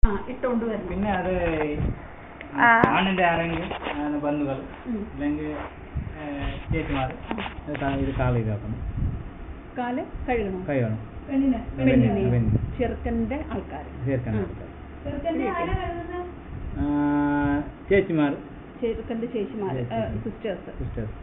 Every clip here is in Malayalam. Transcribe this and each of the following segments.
ആ ഇട്ടുകൊണ്ട് വരണം പിന്നെ അത് ആ. ആണിന്റെ ആരെങ്കിലും ആണ് ബന്ധുക്കൾ ഉം. അല്ലെങ്കിൽ ചേച്ചിമാർ ഇത് കാ- ഇത് കാൾ ഇതാക്കണം കാല് കഴുകണം കൈ വേണം പെണ്ണിനെ പെണ്ണിനെ, പെണ്ണിനെ. ചെറുക്കന്റെ ആൾക്കാർ ചേർക്കണം ആ. ആ, ചേച്ചിമാർ ചെറുക്കന്റെ ചേച്ചിമാര് ചേച്ചി. സിസ്റ്റേഴ്സ് സിസ്റ്റേഴ്സ്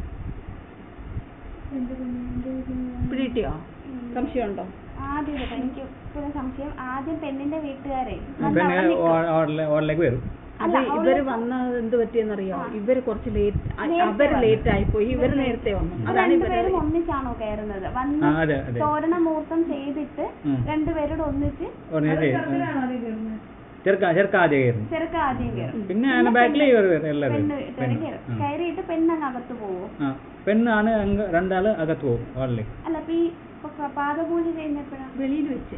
പിടികിട്ടിയോ സംശയമുണ്ടോ ആദ്യം കേട്ടോ എനിക്ക് ഇപ്പോഴും സംശയം ആദ്യം പെണ്ണിന്റെ വീട്ടുകാരെ വന്ന് പിന്നെ അവിടെ നിൽക്കും. ഓർഡറിലേക്ക് വരും അത് അല്ല, അവള് ഇവര് വന്നത് എന്ത് പറ്റിയെന്നറിയോ ആ. ഇവര് കുറച്ച് ലേറ്റ് നേരത്തെ അവര് വന്നു. ലേറ്റ് ആയി പോയി ഇവര് നേരത്തെ വന്നു ഇവര് അതാണ് ഇവര് രണ്ടുപേരും ഒന്നിച്ചാണോ കയറുന്നത് ആ വന്ന് അതെ അതെ തോരണ മുഹൂർത്തം ചെയ്തിട്ട് ഉം. രണ്ടുപേരോട് ഒന്നിച്ച് ഉടനെ ചെറുക്ക ചെറുക്ക ആദ്യം കയറും ചെറുക്ക ആദ്യം കയറും പിന്നെ അതിന്റെ ബാക്കിൽ ഇവർ വരും എല്ലാവരും പെണ്ണ് വരും. വീട്ടുകാരെ പെണ്ണ്. കയറും ആ. കയറിയിട്ട് പെണ്ണങ്ങ് അകത്ത് പോവും ആ പെണ്ണാണ് അങ്ങ് രണ്ടാള് അകത്ത് പോകും ഹോളിലേക്ക് അല്ല അപ്പൊ ഈ ഇപ്പൊ ക- പാദപൂജ കഴിഞ്ഞപ്പോഴാണ് വെളിയിൽ വെച്ച്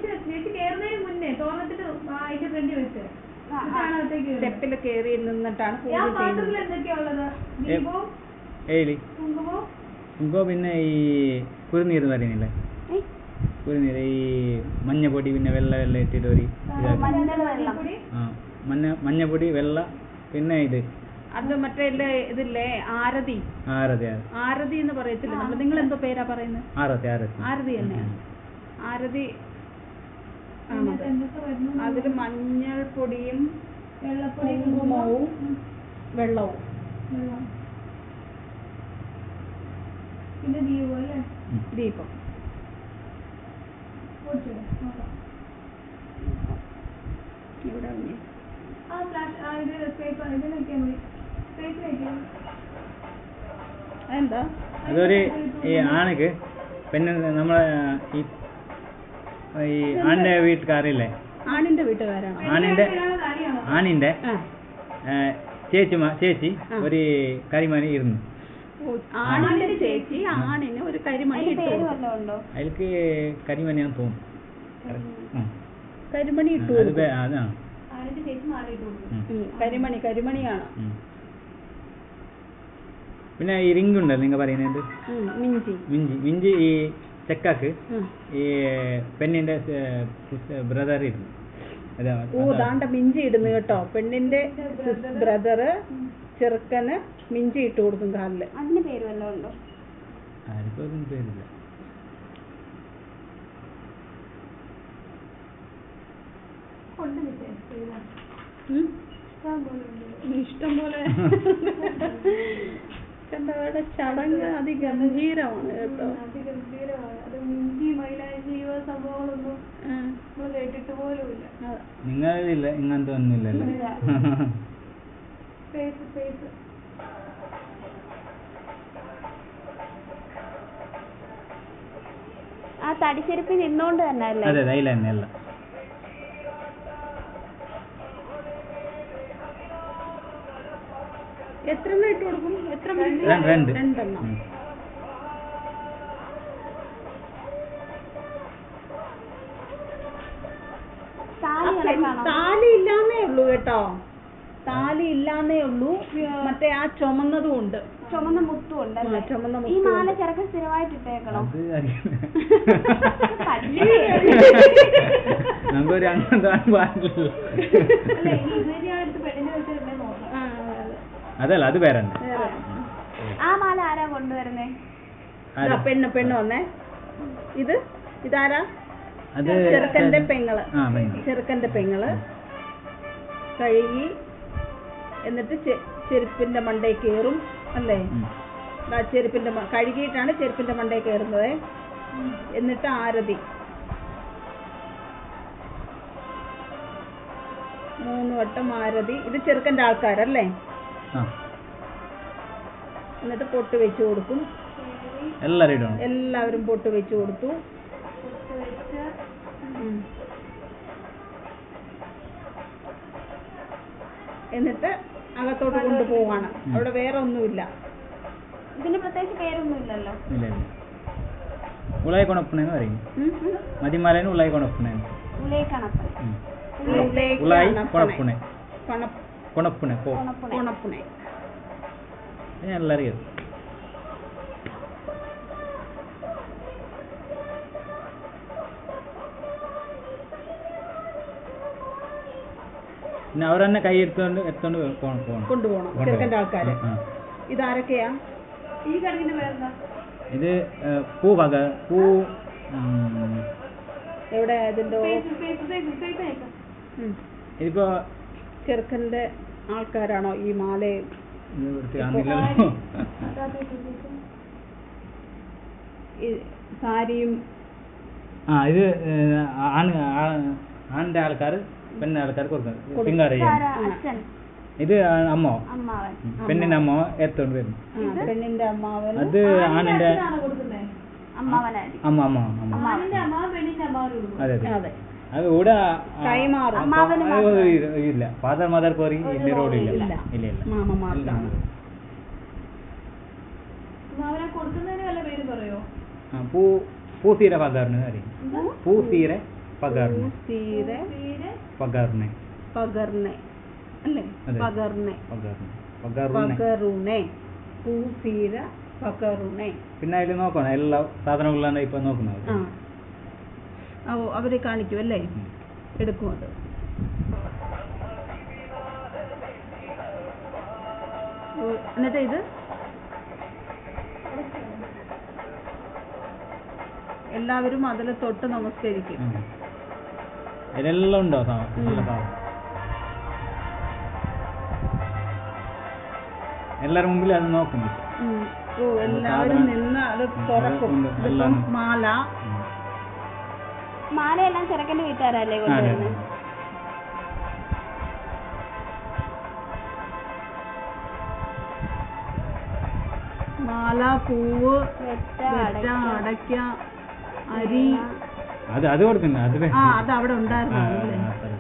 സ്റ്റെപ്പിൽ കയറി നിന്നിട്ടാണ് പൂജ ചെയ്യുന്നത് ഏലി കുങ്കോ പിന്നെ ഈ കുറുനീര് പറയുന്നില്ലേ കുറുനീര് ഈ മഞ്ഞപ്പൊടി പിന്നെ വെള്ള വെള്ള ഇട്ടിട്ട് ഒരു ഇതാക്കി മഞ്ഞൾ വെള്ളം ആ മഞ്ഞ മഞ്ഞപ്പൊടി വെള്ള പിന്നെ ഇത് അത് മറ്റേ ഇല്ലേ, ഇതില്ലേ ആരതി ആരതി ആരതി ആരതി എന്ന് പറയത്തില്ല നമ്മൾ നിങ്ങൾ എന്തോ പേരാ പറയുന്നത് ആരതി ആരതി ആരതി തന്നെയാണ് ആരതി ആണത് അതിൽ മഞ്ഞൾപ്പൊടിയും കുങ്കുമവും വെള്ളവും ഉം. ദീപം ഇവിടെ ഉണ്ട്. അതെന്താ അതൊരു ഈ ആണക്ക് പിന്നെ നമ്മളെ ഈ ഈ ആണിന്റെ വീട്ടുകാരില്ലേ ആണിന്റെ വീട്ടുകാരാണോ ആണിന്റെ ആണിന്റെ ആ ഏ, ചേച്ചിമാ ചേച്ചി ആ. ഒരു കരിമണി ഇരുന്നു ഓ, ആണിന്റെ ചേച്ചി ആണിന് ഒരു കരിമണി അതിന് ഇട്ടു പേര് കൊടുക്കും. വല്ലതും ഉണ്ടോ അതിലേക്ക് കരിമണിയാന്ന് തോന്നുന്നു ഉം. കരിമണി ഇട്ടു അത് കൊടുക്കും. ബേ- അതാണ് ആദ്യത്തെ ചേച്ചി മാറിയിട്ട് കൊടുക്കും ഉം. ഉം, കരിമണി കരിമണിയാണ് ഉം. പിന്നെ ഈ റിംഗ് ഉണ്ടല്ലോ നിങ്ങൾ പറയുന്നത് ഉം, മിഞ്ചി മിഞ്ചി മിഞ്ചി ഈ ചെക്കാക്ക് ഉം. ഈ പെണ്ണിന്റെ ബ്രദർ ഇരുന്നു അതാ ഓ ദാണ്ട മിഞ്ചി ഇടുന്നു കേട്ടോ പെണ്ണിന്റെ ബ്രദറ് ചെറുക്കന് മിഞ്ചി ഇട്ട് കൊടുക്കും കാലില് അതിന് പേര് വല്ലതും ഉണ്ടോ ആർക്കും അതൊന്നും പേരില്ല ഉം. ഇഷ്ടം പോലെ കണ്ടോ ഇവിടെ ചടങ്ങ് അതിഗംഭീരമാണ് കേട്ടോ സംഭവങ്ങളൊന്നും ആ. നമ്മൾ കേട്ടിട്ട് പോലുമില്ല അതെ. നിങ്ങളില്ല ഇങ്ങനത്തെ ഒന്നുമില്ലല്ലോ സ്പേസ് സ്പേസ് ആ തടിച്ചെരുപ്പിൽ നിന്നോണ്ട് തന്നെ അല്ലേ അതെ അതെ അതിൽ തന്നെ അല്ല എത്ര എണ്ണം ഇട്ട് കൊടുക്കും എത്ര മിഞ്ചി? രണ്ട് രണ്ട് രണ്ടെണ്ണം ഉം. താലി ആ പെൺ- കണക്കാണോ താലി ഇല്ലാന്നേ ഉള്ളൂ കേട്ടോ താലി ഇല്ലാന്നേ ഉള്ളൂ മറ്റേ ആ ചുമന്നതും ഉണ്ട് ചുമന്ന മുത്തും ഉണ്ടല്ലേ ആ, ചുമന്ന ഈ മുത്തും മാല ഉണ്ട്. ചെറുക്കൻ സ്ഥിരമായിട്ട് ഇട്ടേക്കണോ അത് അറിയില്ല പല്ല് നമുക്കൊരു അങ്ങനത്തെ പാടില്ലല്ലോ ആ, അതെ. അതല്ല അത് വേറെ തന്നെ വേറെ. ആ മാല ആരാ കൊണ്ടുവരുന്നേ ഇതാ പെണ്ണ് പെണ്ണ് വന്നേ ഇത് ഇതാരാ അത് ചെറുക്കന്റെ പെങ്ങള് ആ പെങ്ങൾ ചെറുക്കന്റെ പെങ്ങള് കഴുകി എന്നിട്ട് ചെ- ചെരുപ്പിന്റെ മണ്ടേ കയറും അല്ലേ ഉം. ദാ ചെരുപ്പിന്റെ മ- കഴുകിയിട്ടാണ് ചെരുപ്പിന്റെ മണ്ടേ കയറുന്നത് എന്നിട്ട് ആരതി മൂന്ന് വട്ടം ആരതി ഇത് ചെറുക്കന്റെ ആൾക്കാരല്ലേ ആ എന്നിട്ട് പൊട്ട് വെച്ച് കൊടുക്കും എല്ലാവരും ഇടണം എല്ലാവരും പൊട്ട് വെച്ച് കൊടുത്തു ഉം. എന്നിട്ട് അകത്തോട്ട് കൊണ്ടുപോവാണ് ഉം. അവിടെ വേറെ ഒന്നുമില്ല ഇതിന് പ്രത്യേകിച്ച് പേരൊന്നും ഇല്ലല്ലോ ഇല്ല ഇല്ല ഉളായി കൊണപ്പണെന്ന് പറയും ഉം? മതിമലേന് ഉളായി കൊണപ്പണേന്ന് ഉലേക്കണപ്പൻ ഉം. ഉള്ളിലേക്ക് ഉളായി കണപ്പണെ. കൊണപ്പുണെ കൊണ- കൊണപ്പുണെ പോ ഉണപ്പുണ കൊണപ്പുണെ ഞാൻ എല്ലാം അറിയാം പിന്നെ അവർ തന്നെ കൈ എടുത്തോണ്ട് എടുത്തോണ്ട് പോകണം പോകണം കൊണ്ടുപോകണം ചെറുക്കൻ്റെ ആൾക്കാര് ആ. ഇതാരൊക്കെയാ ഈ കണക്കിന് പേരെന്താ ഇത് ഏ, പൂ വക പൂ ഉം, എവിടെ ഇതിന്റെ ഉം. ഇതിപ്പോ ചെറുക്കന്റെ ആൾക്കാരാണോ ഈ മാലയും ഇത് വൃത്തി കാണുന്നില്ലല്ലോ ഈ സാരിയും ആ ഇത് ഏ, ആണ് ആ- ആണിന്റെ ആൾക്കാർ പെണ്ണിന്റെ ആൾക്കാർ കൊടുക്കുന്നത് സിംഗാർ ചെയ്യാൻ അച്ഛൻ ഇത് ആ- അമ്മ അമ്മാവൻ ഉം. പെണ്ണിന്റെ അമ്മ എടുത്തോണ്ട് വരും ആ, പെണ്ണിന്റെ അമ്മാവന് അത് ആണിന്റെ അമ്മാവനായിരിക്കും അമ്മ അമ്മ അമ്മ അമ്മാവൻ അതെ അതെ അതെ അത് ഇവിടെ കൈമാറും. അമ്മാവന് ഇല്ല ഫാദർ മദർ പോറി ഇന്ന റോഡ് ഇല്ല ഇല്ല. ഇല്ല ഇല്ല മാമന്മാർക്കാണ് അമ്മാവനെ കൊടുക്കുന്നതിന് വല്ല പേര് പറയോ ആ, പൂ പൂസീര പകർന്ന് അറിയും പൂസീര പകർന്ന് തീരെ പേര് പകർന്ന് പകർന്നെ അല്ലേ അതെ. പകർന്നെ പകർന്ന് പകർന്ന് പകറുണെ പൂസീര പകറുണെ പിന്നെ അതിൽ നോക്കണം എല്ലാ സാധനങ്ങളാണ് ഇപ്പൊ നോക്കുന്നത് ആ ഓ അവരെ കാണിക്കും അല്ലേ ഉം. എടുക്കും അത് ഓ, എന്നിട്ട് ഇത് എല്ലാവരും അതിൽ തൊട്ട് നമസ്കരിക്കും ഉം. ഇതിലെല്ലാം ഉണ്ടോ സാ- എല്ലാ സാധനം എല്ലാവരും മുമ്പിൽ അത് നോക്കുന്നു ഉം. ഓ എല്ലാവരും സാധനം- നിന്ന് അത് ഉം, തുറക്കും ഉണ്ട്, ഇതിപ്പം എല്ലാം. മാല ഉം. മാലയെല്ലാം ചെറുക്കന്റെ വീട്ടുകാരല്ലേ ആ, അതെ, കൊണ്ടുവരുന്നത് അതെ. മാല പൂവ് വെറ്റ, വെറ്റ അടയ്ക്ക, അടയ്ക്ക അരി അത് അത് കൊടുക്കുന്നു അത് ആ അത് അവിടെ ആ, ഉണ്ടായിരുന്നു ആ, അല്ലേ ആ, sorry.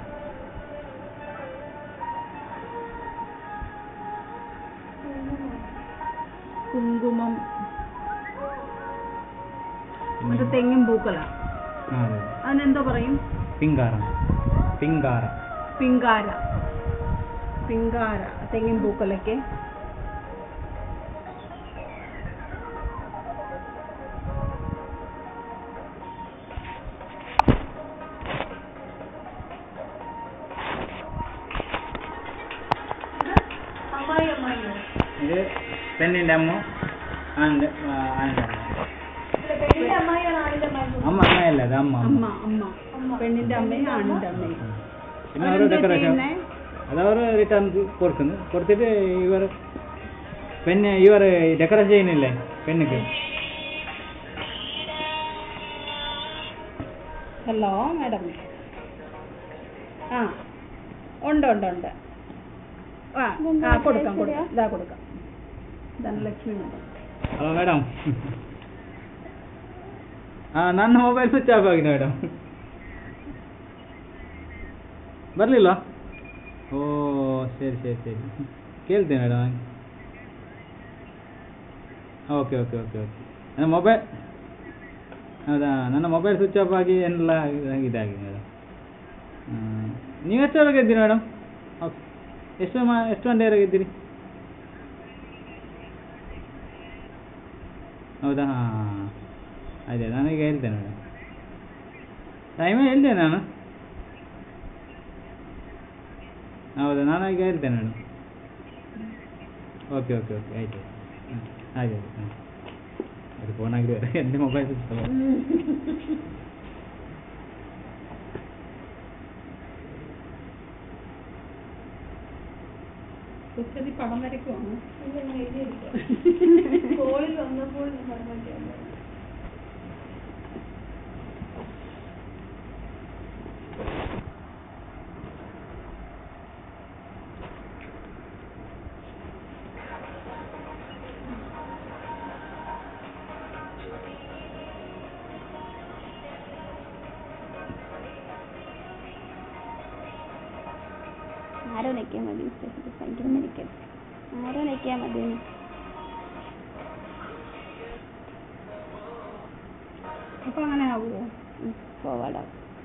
കുങ്കുമം പിന്നെ- മറ്റേ തെങ്ങും പൂക്കല ആ, അതെ, അതെ. അതിനെന്തോ പറയും പിങ്കാരം പിങ്കാര പിങ്കാര പിങ്കാര തെങ്ങിൻ പൂക്കലയ്ക്ക് ഇത് പെണ്ണിന്റെ അമ്മ ആണിന്റെ ആ, ആണിന്റെ അമ്മ അമ്മ അമ്മയല്ല അത് അമ്മ അമ്മ അമ്മ പെണ്ണിന്റെ അമ്മയും ആണിന്റെ അമ്മയും പിന്നെ അവർ അവരെന്താ ഡെക്കറേഷൻ ചെയ്യുന്നേ? അത് അവർ റിട്ടേൺ കൊടുക്കുന്നു കൊടുത്തിട്ട് ഇവർ പെണ്ണ് ഇവർ ഡെക്കറേഷൻ ചെയ്യുന്നില്ലേ പെണ്ണിക്ക് ഹലോ മാഡം ആ ഉണ്ട് ഉണ്ട് ഉണ്ട് ആ ആ കൊടുക്കാം കൊടുക്കാം ഇതാ കൊടുക്കാം ധനലക്ഷ്മി മാഡം ಹಲೋ ಮೇಡಮ್ ಹಾಂ ನನ್ನ ಮೊಬೈಲ್ ಸ್ವಿಚ್ ಆಫ್ ಆಗಿದೆ ಮೇಡಮ್ ಬರಲಿಲ್ಲ ಓ ಸರಿ ಸರಿ ಸರಿ ಕೇಳ್ತೀನಿ madam okay okay okay okay ನನ್ನ ಮೊಬೈಲ್ ಹೌದಾ ನನ್ನ ಮೊಬೈಲ್ ಸ್ವಿಚ್ ಆಫ್ ಆಗಿ ಎಲ್ಲ ಇದಾಗಿದೆ ಮೇಡಮ್ ನೀವು ಎಷ್ಟರವರೆಗೆ ಇದ್ದೀರಿ ಮೇಡಮ್ ಓಕೆ ಎಷ್ಟು ಮಾ ಎಷ್ಟು ಗಂಟೆವರೆಗೆ ಇದ್ದೀರಿ ಹೌದಾ ಹಾಂ ಹಾಂ ಅದೇ ನಾನೀಗ ಹೇಳ್ತೇನೆ ಮೇಡಮ್ ಟೈಮೇ ಹೇಳಿದೆ ನಾನು ಹೌದಾ ನಾನು ಈಗ ಹೇಳ್ತೇನೆ ಮೇಡಮ್ ಓಕೆ ಓಕೆ ಓಕೆ ಆಯ್ತು ಹಾಂ ಆಯ್ತು ಆಯ್ತು ಹಾಂ ಅದು ಫೋನ್ ಆಗಿದೆ എൻ്റെ ಮೊಬೈಲ್ ಸಿಗ್ತಲ್ಲ ഉച്ചതി പടം വരയ്ക്കുവാണ് കോളിൽ വന്നപ്പോൾ പറഞ്ഞിട്ട് ആരോ നിൽക്കാൻ മതി സ്റ്റേഷനിൽ ഭയങ്കര നിൽക്കാൻ ആരോ നിൽക്കാൻ മതി അപ്പൊ അങ്ങനെ ആവുമോ പോവാടാ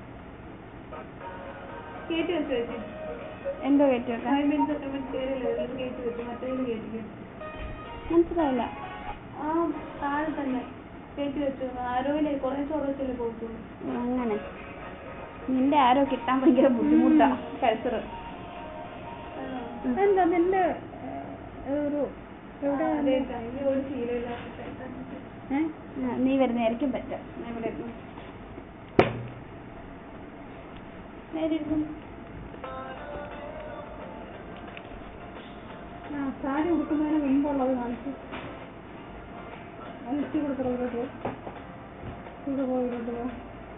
കേട്ടി വെച്ചു ചേച്ചി എന്തോ കയറ്റി വെക്കാം ഫൈവ് മിനിറ്റ്സ് ഒക്കെ കയറിയില്ല കേട്ടി വെച്ചു മറ്റേത് കേട്ടില്ല മനസ്സിലായില്ല ആ താഴെ തന്നെ കയറ്റി വെച്ചു ആരോയിലെ കുറേ ചോറച്ചല്ലേ പോകത്തുള്ളൂ അങ്ങനെ നിന്റെ ആരോ കിട്ടാൻ ഭയങ്കര ബുദ്ധിമുട്ടാ കൾച്ചർ എന്താ നിന്റെ ഏ, ഒരു എവിടെ അതേ ടൈമിൽ ഒരു ശീലമില്ലാത്ത ചേട്ടൻ. ഏ ആ, നീ വരുന്നതായിരിക്കും പറ്റും ഞാൻ ഇവിടെ ഇരുന്നു. നേരെ ഇരുന്നു. ആ സാരി ഉടുക്കുന്നതിന് മുമ്പുള്ളത് കാണിച്ചു അനിച്ച് കൊടുക്കണം ഇവിടോട്ട് പോ. ഇവിടെ പോ ഇവിടോട്ട് പോ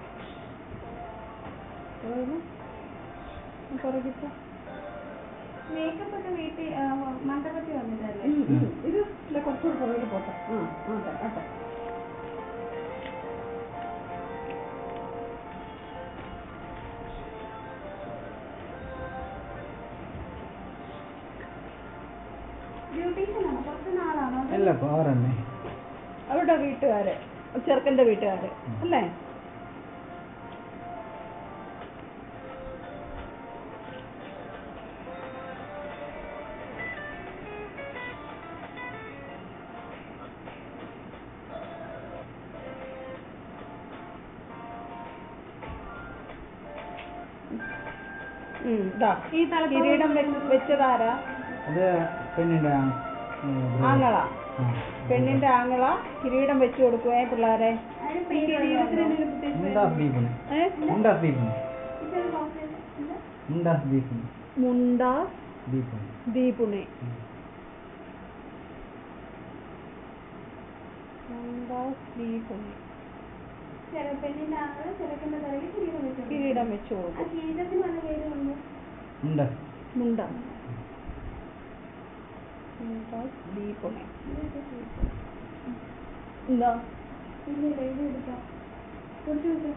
പുറകിട്ട് മേക്കപ്പ് ഒക്കെ വീട്ടിൽ ആ, മണ്ഡപത്തിൽ വന്നിട്ടല്ലേ ഇത് ഇല്ല കുറച്ചുകൂടി പുറകിൽ പോട്ടെ ആ അതെ അതെ ബ്യൂട്ടീഷ്യൻ ആണോ കുറച്ച് നാളാണോ അത്? അല്ല പോറന്നെ അവരുടെ വീട്ടുകാര് ചെറുക്കന്റെ വീട്ടുകാര് അല്ലേ ഉം, ദാ, ഈ തലപ്പാവ് കിരീടം വെ- വെച്ചതാരാ അത് പെണ്ണിന്റെ ആ, ഉം, brother. ആങ്ങള ആ. പെണ്ണിന്റെ ആങ്ങള കിരീടം വെച്ചു കൊടുക്കുവേ പിള്ളേരെ അതിന് പേര് വല്ലതും ഉണ്ടോ? മുണ്ടാസ് ദീപന് ഏ? മുണ്ടാസ് ദീപന് ഇച്ചിരി soft ആയിട്ട്. എന്താ? മുണ്ടാസ് ദീപന് മുണ്ടാസ് ദീപന് ദീപുണി മുണ്ടാസ് ദീപുണി ചെറു- പെണ്ണിന്റെ ആള് ചെറുക്കന്റെ തലയിൽ കിരീടം വെച്ചു കൊടുക്കും. കിരീടം വെച്ചു ആ കൊടുക്കും കിരീടത്തിന് വല്ല പേര് വന്നു മുണ്ടാസ് മുണ്ട മുണ്ടാസ് ദീപുണി എന്താ ഇല്ല എഴുതി എടുക്കാം കുറച്ച് ദിവസം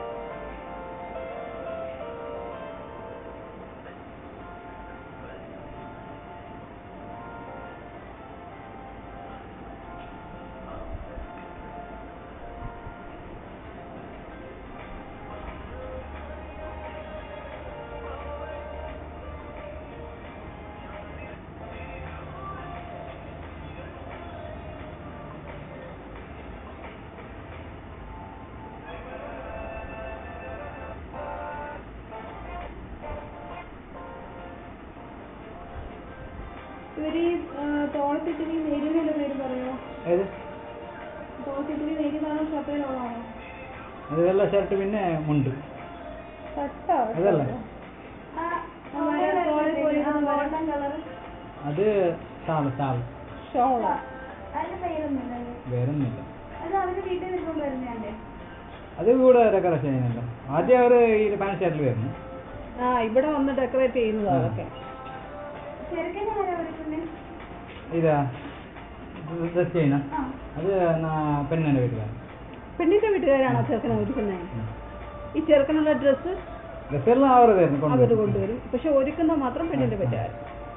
ഇവര് ഈ തോളത്തിട്ടിന് നേരിയുള്ള പേര് പറയോ ഏത് തോളത്തിട്ടിന് നേരിയതാണോ ഷർട്ടിലുള്ളതാണോ അത് വെള്ള ഷർട്ട് പിന്നെ മുണ്ട് തട്ടോ അതല്ലേ ആ തോളിൽ പോയിരുന്ന ഗോൾഡൻ കളർ അത് ഷാള് ഷാള് ഷോള അതിന് പേരൊന്നുമില്ല അത്. വേറൊന്നുമില്ല അത് അവര് വീട്ടിൽ നിൽക്കുമ്പോൾ വരുന്നതല്ലേ അത് കൂടെ ഡെക്കറേഷൻ ചെയ്യുന്നില്ല ആദ്യം അവർ ഈ പാൻറ് ഷർട്ടിൽ വരുന്നു ആ ഇവിടെ വന്ന് ഡെക്കറേറ്റ് ചെയ്യുന്നത് ആ. അതൊക്കെ ചെറുക്കൻ്റെ ആരാ വിളിക്കുന്നത് ഇതാ ഡ്രസ് ചെയ്യുന്ന ആ അത് നാ- പെണ്ണിന്റെ വീട്ടിലാണ് പെണ്ണിന്റെ വീട്ടുകാരാണോ ചെറുക്കനെ ഒരുക്കുന്നത് ഈ ചെറുക്കനുള്ള ഡ്രസ്സ് ഡ്രസ്സെല്ലാം അവർ തരുന്നു അവർ കൊണ്ടുവരും കൊണ്ടുവരും പക്ഷെ ഒരുക്കുന്ന മാത്രം പെണ്ണിന്റെ ആ, ആ. വീട്ടുകാർ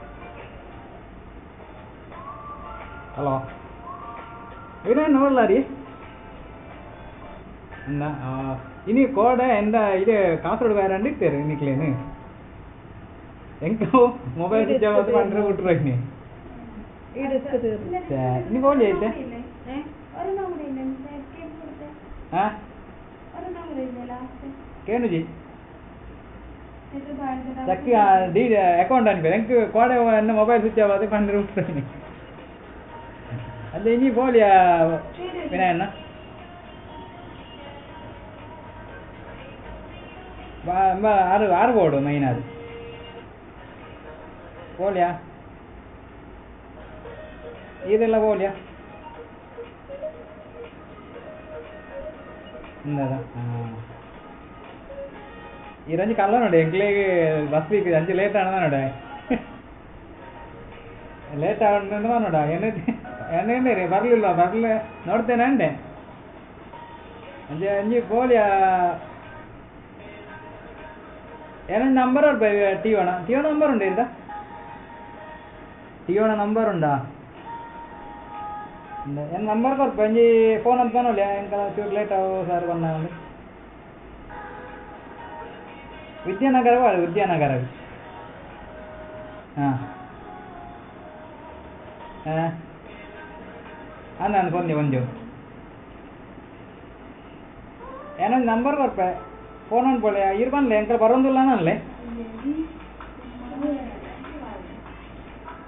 ഹലോ ഇവനെ ನೋಡ್ಲಾರಿ ಅನ್ನ ಇನಿ ಕೋಡೆ ಎಂದ ಇದು ಕಾಸರಡು ಬೇರೆ ಇರ್ತಾರೆ ನಿಕ್ಲೇನು ಎಂಕ ಮೊಬೈಲ್ ಸ್ವಿಚ್ ಆಫ್ ಪಂಡ್ರೆ ಬಿಟ್ರು ಇನಿ ഈ ഡ്രസ്സ് തീർന്നു ഇനി കോളി ಐತೆ ഇല്ലേ? ഏ? ഒരെണ്ണം കൂടെ ഇല്ലേ എസ്കേപ്പ് കൊടുത്തേ ಹಾ ഒരെണ്ണം കൂടെ ഇല്ലേ ലാസ്റ്റ് ಕೇನುಜಿ ഇത് പാടുന്നത് ಚಕ್ಕಿ ಡಿ ಅಕೌಂಟ್ ಅನ್ಬೇಕು ಎಂಕ್ ಕೋಡೆ ಎನ್ನ ಮೊಬೈಲ್ ಸ್ವಿಚ್ ಆಫ್ ಆದ್ರೆ ಪಂಡ್ರೆ ಬಿಟ್ರು ಇನಿ ಅಲ್ಲ ಇನಿ ಕೋಳಿಯ ವಿನಯಣ್ಣ ಆರು ಆರು ಬೋರ್ಡು ಮೈನ್ ಅದು ಕೋಳಿಯಾ ಇದೆಲ್ಲ ಕೋಳಿಯಾ ಇಂದದ ಇರಂಜಿ ಕಲ್ಲ ನೋಡಿ ಎಂಕ್ಲಿಗೆ ಬಸ್ ಬೀಕ್ ಅಂಚೆ ಲೇಟ್ ಆಣದ ನೋಡ ಲೇಟ್ ಆಗ ನೋಡ ಎಣ್ಣೆ ಎಣ್ಣೆ ರೀ ಬರಲಿಲ್ಲ ಬರಲಿ ನೋಡ್ತೇನೆ ಅಂಡೆ ಅಂಚೆ ಅಂಜಿ ಕೋಳಿಯ ಏನೋ ನಂಬർ ಉಂಟು ಟಿಯೋಣ ಟಿಯೋಣ ನಂಬರ್ ಉಂಟು ಇಂದ ಟಿಯೋಣ ನಂಬರ್ ಉಂಟಾ ಏನು ನಂಬರ್ ಕೊಡ್ಪ ಅಂಜಿ ಫೋನ್ ಅಂತ ನೋಡಿ ಎಂಕ ಚೂರು ಲೇಟ್ ಆಗೋ ಸರ್ ಬಂದ ವಿದ್ಯಾನಗರ ಬಾಳು ವಿದ್ಯಾನಗರ ಹಾಂ ಹಾಂ ಅಂದ ಕೊಂದೆ ಒಂಜು ಏನೋ ನಂಬರ್ ಕೊಡ್ಪೆ ಫೋನ್ ಅನ್ಕೊಳ್ಳಿ ಇರ್ಬನ್ಲೆ ಎಂಕ ಬರೋದಿಲ್ಲ ಅನ್ನಲ್ಲೇ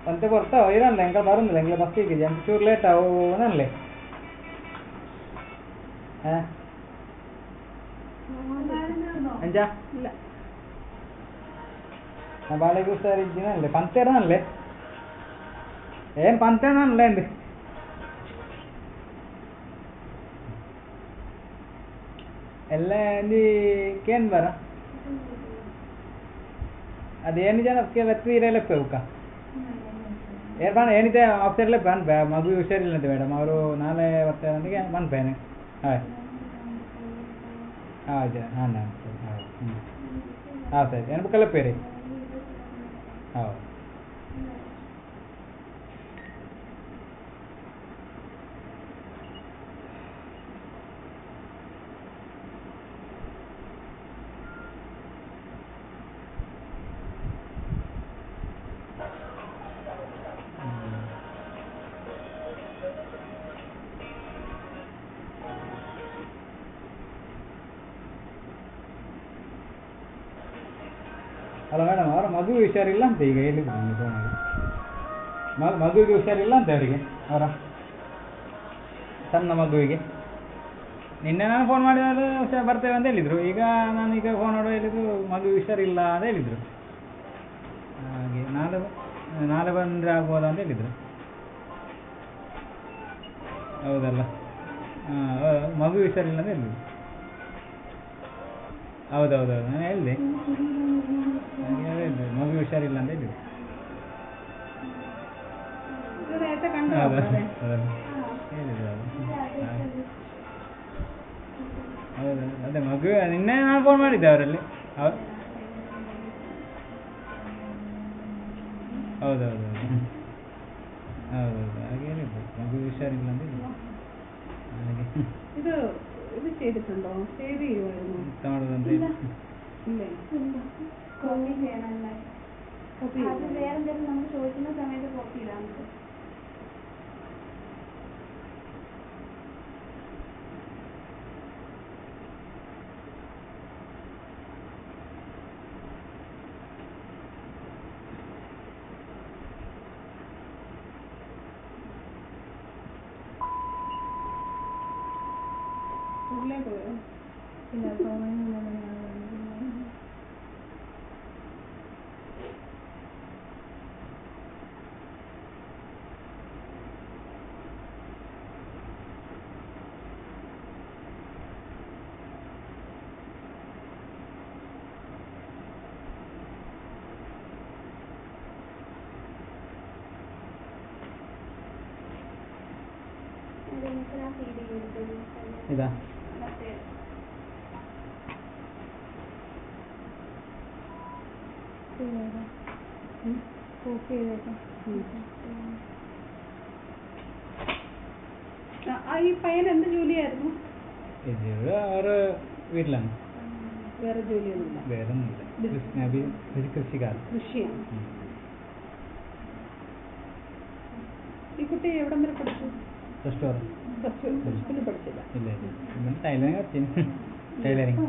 ಅಂತ ಬರ್ತಾವ ಇರಲ್ಲ ಎಂಕ ಬರುದಿಲ್ಲ ಎಂಗ್ಲ ಬಸ್ಸಿಗೆ ಎಂತ ಚೂರು ಲೇಟ್ ಅವನಲ್ಲೇ ಹಾ ಅಂಜ ഇല്ല ಬಾಳೆಗೂ ಸರ್ ಇದ್ದೀನಲ್ಲೇ ಪಂತೇರನಲ್ಲೇ ಏನ್ ಪಂತೇನಲ್ಲೇ ಅಂದು ಎಲ್ಲ ಅಂದಿ ಕೇನ್ ಬರ ಅದೇನು ಜನ ಲೆಕ್ಕ ಇರಲೆಕ್ಕ ಉಕ್ಕ ಏರ್ಪಾಣ ಏನಿದೆ ಆಫ್ಸರ್ಲೆ ಬನ್ ಬೇ ಮಗು ಹುಷಾರಿಲ್ಲಂತೆ ಮೇಡಮ್ ಅವರು ನಾಳೆ ಬರ್ತಾರಂದಿಗೆ ಬನ್ಪೇನೆ ಹಾಂ ಹೌದು ಹಾಂ ಹಾಂ ಹ್ಞೂ ಹಾಂ ಸರಿ ಏನು ಬುಕ್ಕಲ್ಲ ಪೇರಿ ಹೌದು ಅಲ್ಲ ಮೇಡಮ್ ಅವರ ಮಗು ಹುಷಾರಿಲ್ಲ ಅಂತ ಈಗ ಹೇಳಿದ್ರು ನಿಮಗೆ ಫೋನಲ್ಲಿ ಮಗು ಮಗುವಿಗೆ ಹುಷಾರಿಲ್ಲ ಅಂತ ಅವರಿಗೆ ಅವರ ಸಣ್ಣ ಮಗುವಿಗೆ ನಿನ್ನೆ ನಾನು ಫೋನ್ ಮಾಡಿದಾಗ ಹುಷಾರು ಬರ್ತೇವೆ ಅಂತ ಹೇಳಿದರು ಈಗ ನಾನು ಈಗ ಫೋನ್ ಮಾಡುವ ಹೇಳಿದ್ರು ಮಗು ಹುಷಾರಿಲ್ಲ ಅಂತ ಹೇಳಿದರು ಹಾಗೆ ನಾಳೆ ಬ- ನಾಳೆ ಬಂದರೆ ಆಗ್ಬೋದಾ ಅಂತ ಹೇಳಿದರು ಹೌದಲ್ಲ ಹಾಂ ಮಗು ಹುಷಾರಿಲ್ಲ ಅಂತ ಹೇಳಿದ್ರು ಹೌದೌದೌದು ನಾನು ಹೇಳಿದೆ ಹಾಗೆ ಹೇಳಿದೆ ಮಗು ಹುಷಾರಿಲ್ಲ ಅಂತ ಹೇಳಿದೆ ഇത് നേരത്തെ കണ്ടോ ಹೌದು അവിടെ? ಹೌದು. ಹೇಳಿದೆ ಅದು ಹೌದು ಅದೇ ಮಗು ನಿನ್ನೆ ನಾನು ಫೋನ್ ಮಾಡಿದ್ದೆ ಅವರಲ್ಲಿ ಹೌ- ಹೌದೌದು ಹೌದೌದು ಹಾಗೆ ಹೇಳಿದ್ದು ಮಗು ಹುಷಾರಿಲ್ಲ ಅಂತ ಹೇಳಿದ್ದು ಹಾಗೆ ഇത് ഇത് ചെയ്തിട്ടുണ്ടോ സേവ് ചെയ്യുമായിരുന്നു ಎಂತ ಮಾಡೋದಂತ ಹೇಳಿ ഇല്ലേ കോപ്പി ചെയ്യണല്ലേ കോപ്പി അത് വേറെ എന്തെങ്കിലും നമുക്ക് ചോദിക്കുന്ന സമയത്ത് കോപ്പി ഇടാം നമുക്ക് ഉള്ളിലേക്ക് പോയോ ഇല്ല തോന്നുന്നില്ല ಇದಾ കോപ്പി ചെയ്തേക്കാം ആ, ആ ഈ പയ്യൻ എന്ത് ജോലിയായിരുന്നു ഇത് അവര് വീട്ടിലാണ് വേറെ ജോലിയൊന്നുമില്ല വേറെ ഒന്നുമില്ല കൃഷി അഭി കൃഷി കൃഷിക്കാരൻ കൃഷിയാണ് ഉം. ഈ കുട്ടി എവിടം വരെ പഠിച്ചു first or plus two plus പഠിച്ചില്ല ഇല്ല ഇല്ല ഇവൻ ടൈലറിങ് പഠിച്ചു ടൈലറിങ്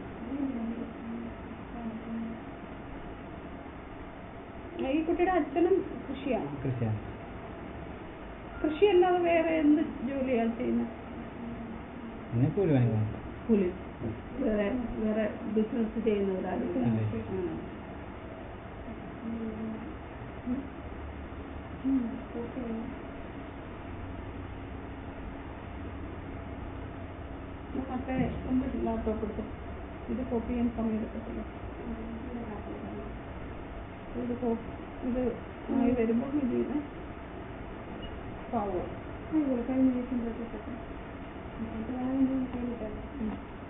ഈ കുട്ടിയുടെ അച്ഛനും കൃഷിയാണ് കൃഷിയാണ് കൃഷിയല്ലാതെ വേറെ എന്ത് ജോലിയാണ് ചെയ്യുന്നത് പിന്നെ കൂലി പണി പോകണം കൂലി വേറെ വേറെ ബിസിനസ് ചെയ്യുന്നവരാരും ഇല്ല. മറ്റേ എൻ്റെ ലാപ്ടോപ്പ് എടുത്ത് ഇത് കോപ്പി ചെയ്യാൻ സമയം എടുക്കത്തില്ല ഇത് കോപ്പി ഇത് ആയി വരുമ്പോൾ ഇത് ചെയ്യുന്നത് പാവോ കഴിഞ്ഞ ദിവസം തൊട്ടിട്ട് വേറെന്തെങ്കിലും ചെയ്തിട്ടല്ലേ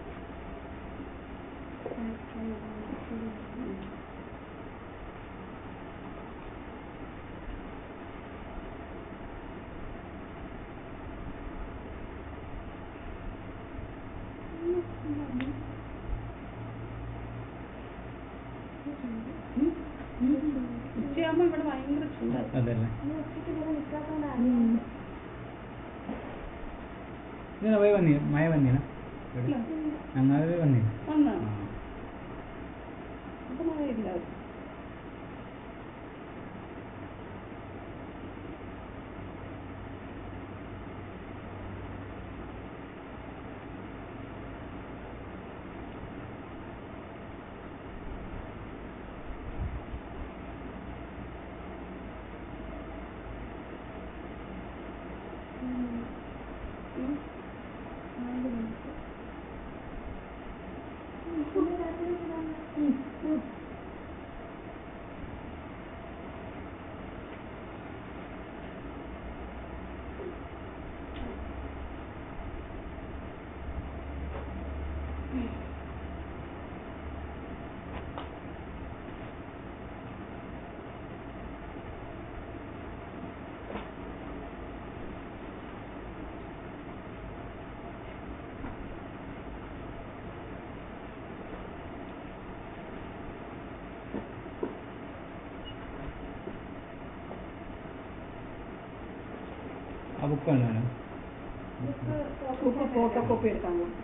ഉച്ചയാകുമ്പോൾ ഇവിടെ ഭയങ്കര ചൂടാണ് അതല്ലേ ഉച്ചയ്ക്ക് ഇവിടെ നിൽക്കാത്തതുകൊണ്ടാണ് ഇങ്ങനെ പോയി വന്നി മഴ വന്നിന ഞങ്ങൾ വന്നിന വന്നോ അപ്പൊ മഴയില്ല ആ ബുക്കാണ് വേണം ബുക്ക് ഫോട്ടോ കോപ്പി എടുക്കാൻ പോകും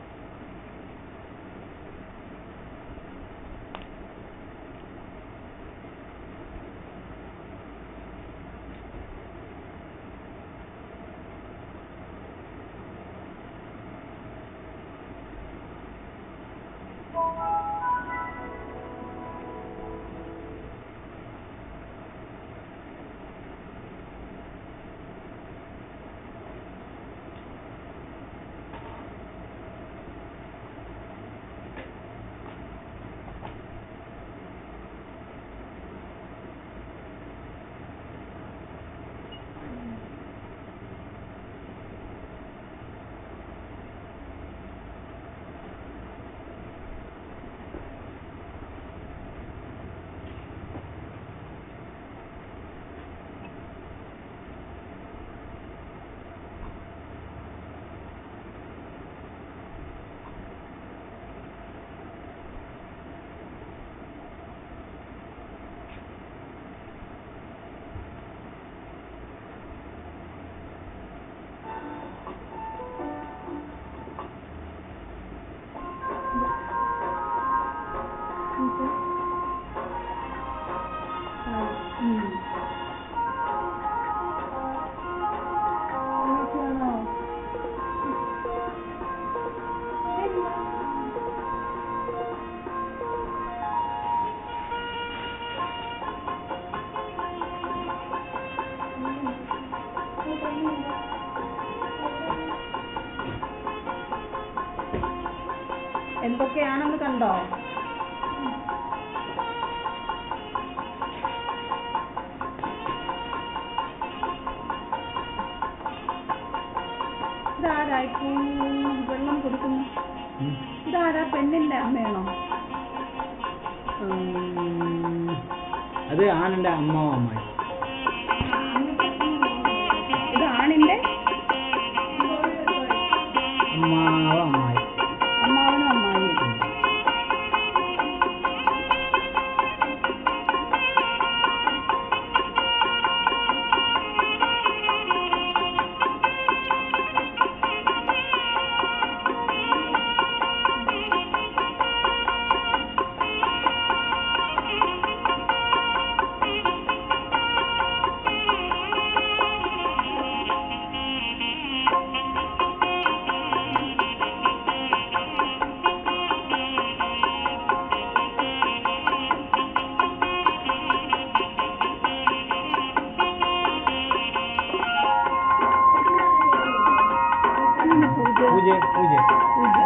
എന്തൊക്കെയാണെന്ന് കണ്ടോ ഇതാരാ ഇപ്പോ വെള്ളം കൊടുക്കുന്നു ഇതാരാ പെണ്ണിന്റെ അമ്മയാണോ ഉം. അത് ആണിൻ്റെ അമ്മാവ അമ്മായി ഇത് ആണിന്റെ അമ്മാവ അമ്മായി അമ്മാവനും അമ്മായിയും ഇന്ന് പൂജ പൂജ പൂജ പൂജ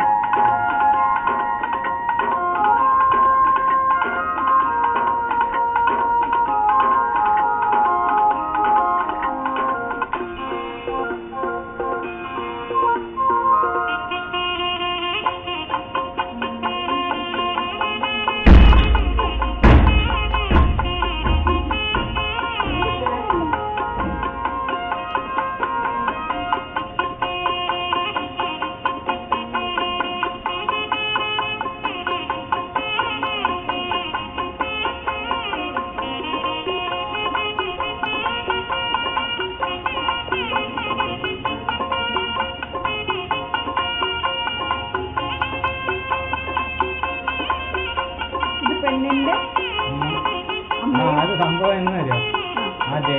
ഇത് പെണ്ണിന്റെ ആ അത് സംഭവം എന്നറിയോ അതെ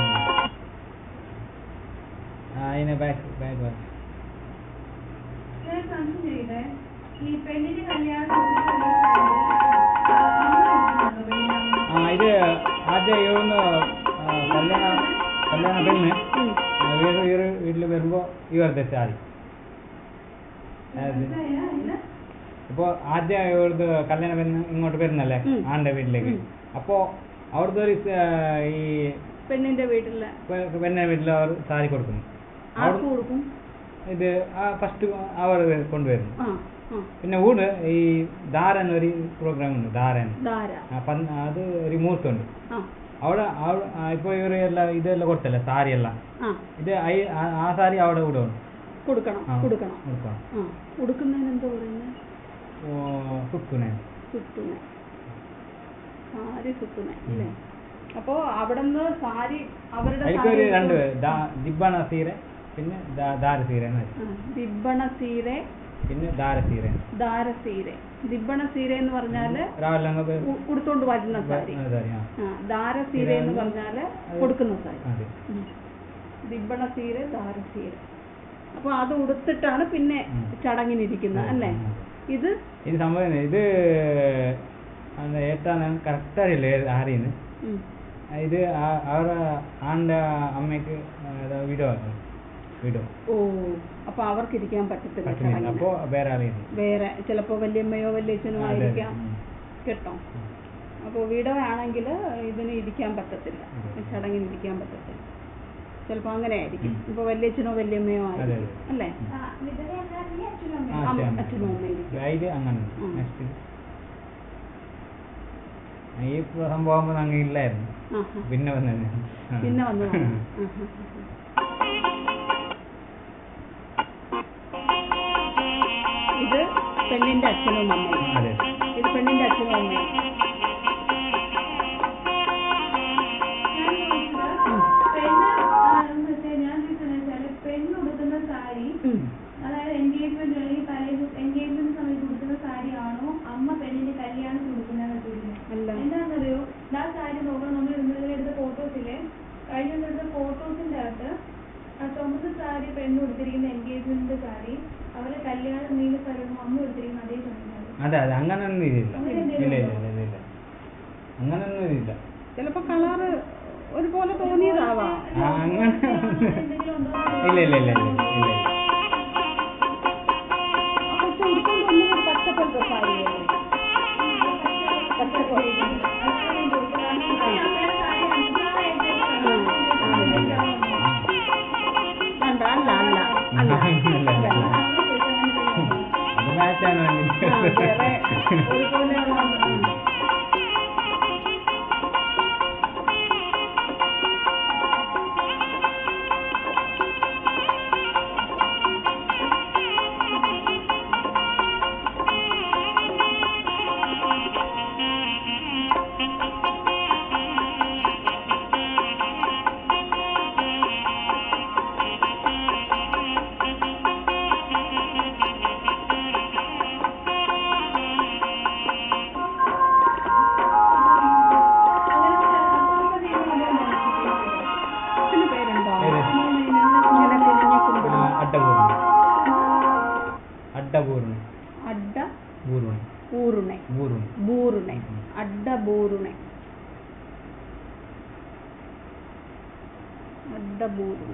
ആ അതിനെ ബാക്ക് ബാക്ക് ബാക്ക് ഞാൻ സംശയം ചെയ്യട്ടെ ഈ പെണ്ണിന്റെ കല്യാണം ആ ഇത് ആദ്യം ഇവിടുന്ന് ആ, കല്യാണ കല്യാണ പെണ്ണ് ആ, വീട് വീട് വീട്ടിൽ വരുമ്പോൾ ഇവരുടെ സാരി അത് ഇപ്പോൾ ആദ്യം ഇവിടുത്തെ കല്യാണ പെണ്ണ് ഇങ്ങോട്ട് വരുന്നല്ലേ ഉം. ആന്റെ വീട്ടിലേക്ക് ഉം. അപ്പോൾ അവിടുത്തെ ഒരു സ- ഈ പെണ്ണിന്റെ വീട്ടില് പെ- പെണ്ണിന്റെ വീട്ടിൽ അവർ സാരി കൊടുക്കുന്നു ആർക്ക് അവിടെ കൊടുക്കും ഇത് ഫസ്റ്റ് അവർ കൊണ്ടുവരുന്നു ആ ആ പിന്നെ ഊട് ഈ ധാരൻ ഒരു പ്രോഗ്രാം ഉണ്ട് ധാരൻ ധാര ആ, പന്ത് അത് ഒരു മുഹൂർത്തമുണ്ട് ആ അവിടെ അവിടെ ഇപ്പോൾ ഇവർ എല്ലാം ഇതെല്ലാം കൊടുത്തല്ലേ സാരി എല്ലാം ആ ഇത് ഐ- ആ- ആ സാരി അവിടെ ഇവിടെ ഉണ്ട് കൊടുക്കണം ആ, കൊടുക്കണം കൊടുക്കണം ആ കൊടുക്കുന്നതിന് എന്താ പറയുന്നത് ഓ സുക്കുനെ സുത്തുനെ സാരി സുത്തുനെ അല്ലേ അപ്പോ അവിടുന്ന് സാരി അവരുടെ അതിലേക്കൊരു സാരി രണ്ട് എടുത്ത് ദിബ്ബണ സീര പിന്നെ ദാ- ദാരസീര എന്ന് വെച്ചു ആ, ദിബ്ബണ സീരെ പിന്നെ ദാരസീര ദാരസീരെ ദിബ്ബണ സീര എന്ന് പറഞ്ഞാല് രാവിലെ അങ്ങ് പോയി- ഉ- ഉടുത്തോണ്ട് വരുന്ന സാരി ആ, സാരി, ആ. ആ ദാരസീര എന്ന് പറഞ്ഞാല് കൊടുക്കുന്ന സാരി അതെ ഉം. ദിബ്ബണ സീര ദാരസീര അപ്പൊ അത് ഉടുത്തിട്ടാണ് പിന്നെ ഉം. ചടങ്ങിനിരിക്കുന്നത് അല്ലേ ഉം. ഇത് ഇത് സംഭവം ഇത് அந்த ഏട്ടാണ് കറക്റ്റ് അറിയില്ല ഏത് ആരെയെന്ന് ഉം. ഇത് ആ- അവരുടെ ആണ്ട അമ്മയ്ക്ക് വീടോ വീടോ ഓ അപ്പൊ അവർക്ക് ഇരിക്കാൻ പറ്റത്തില്ല പറ്റുന്നില്ല ചടങ്ങിന്. അപ്പോ വേറെ ആളെയാണ് വേറെ ചിലപ്പോ വല്യമ്മയോ വല്യച്ഛനോ അതെ, അതെ. ആയിരിക്കാം ഉം. കേട്ടോ അപ്പോൾ വീടോ ആണെങ്കിൽ ഇതിന് ഇരിക്കാൻ പറ്റത്തില്ല അതെ. ചടങ്ങിന് ഇരിക്കാൻ പറ്റത്തില്ല ചിലപ്പോൾ അങ്ങനെ ആയിരിക്കും ഉം. ഇപ്പൊ വല്യച്ഛനോ വല്യമ്മയോ അതെ, ആയിരിക്കും അതെ. അല്ലേ ഉം. ആ, വിധവയല്ലാതെ അച്ഛനും ആ, അമ്മയും. അമ്മ- അച്ഛൻ, അച്ഛനും അമ്മ. അമ്മയും. ഇത് അങ്ങനെ ഉം. നെക്സ്റ്റ് ഈ സംഭവം അങ്ങ് ഇല്ലായിരുന്നു ആഹാ. പിന്നെ വന്നത് ആ. പിന്നെ വന്നതാണ് ആഹാ. ഇത് പെണ്ണിന്റെ അച്ഛനും അമ്മയും അതെ ഇത് പെണ്ണിന്റെ അച്ഛനും അമ്മയും ഞാൻ ചോദിച്ചത് ഉം. പെണ്ണ് ആ, എന്ന് വെച്ചാൽ ഞാൻ ചോദിച്ചതെന്ന് വെച്ചാല് പെണ്ണ് ഉടുക്കുന്ന സാരി ഉം. അതായത് എൻഗേജ്മെന്റ് അല്ലെങ്കിൽ തലേ എൻഗേജ്മെന്റ് സമയത്ത് ഉടുക്കുന്ന സാരിയാണോ അമ്മ പെണ്ണിന്റെ കല്യാണത്തിന് ഉടുക്കുന്നതെന്ന് ചോദിക്കുന്നത് അല്ല എന്താണെന്നറിയോ ആ സാരി നോക്കണം നമ്മൾ ഇന്നലെ എടുത്ത ഫോട്ടോസിലെ കഴിഞ്ഞ ദിവസം എടുത്ത ഫോട്ടോസിന്റെ അകത്ത് ആ ചുമന്ന സാരി പെണ്ണ് ഉടുത്തിരിക്കുന്ന എൻഗേജ്മെന്റ് സാരി അവരെ കല്യാണം നീല സാരി അമ്മ ഉടുത്തിരിക്കുന്ന അതേ ചുമന്ന സാരി അതെ അതെ അങ്ങനൊന്നും ഇതില്ല അങ്ങനെ ഇല്ല എന്തെങ്കിലും ഇല്ല ഇല്ല ഇല്ല ഇല്ല അങ്ങനൊന്നും ഇതില്ല ചിലപ്പോ കളറ് ഒരുപോലെ തോന്നിയതാവാം ആ, അങ്ങനെ എന്തെങ്കിലും ഉണ്ടോ എന്ന് ഇല്ല ഇല്ല ഇല്ല ഇല്ല ഇല്ല ഇല്ല പക്ഷെ ഉടുക്കൊണ്ട് വന്നത് ഒരു പച്ചപ്പൽ സാരിയല്ലേ പച്ചപ്പ് വേണ്ട അല്ല അല്ല അല്ല അല്ല, അല്ല, അല്ല. അത് മാറ്റാൻ വേണ്ടി ആ, വേറെ ഒരുപോലെയുള്ള ഉം. അച്ഛന് പേരുണ്ടോ ഏത്? ഇങ്ങനെ കുഞ്ഞു കുമ്പിടും ആ, അഡ്ഡപൂർണ്ണ അഡ്ഡപൂർണ്ണ അഡ്ഡ പൂർണ്ണ ഊറുണെ പൂർണ്ണ ബൂറുണെ അഡ്ഡ ബൂറുണെ അഡ്ഡ ബൂറുണെ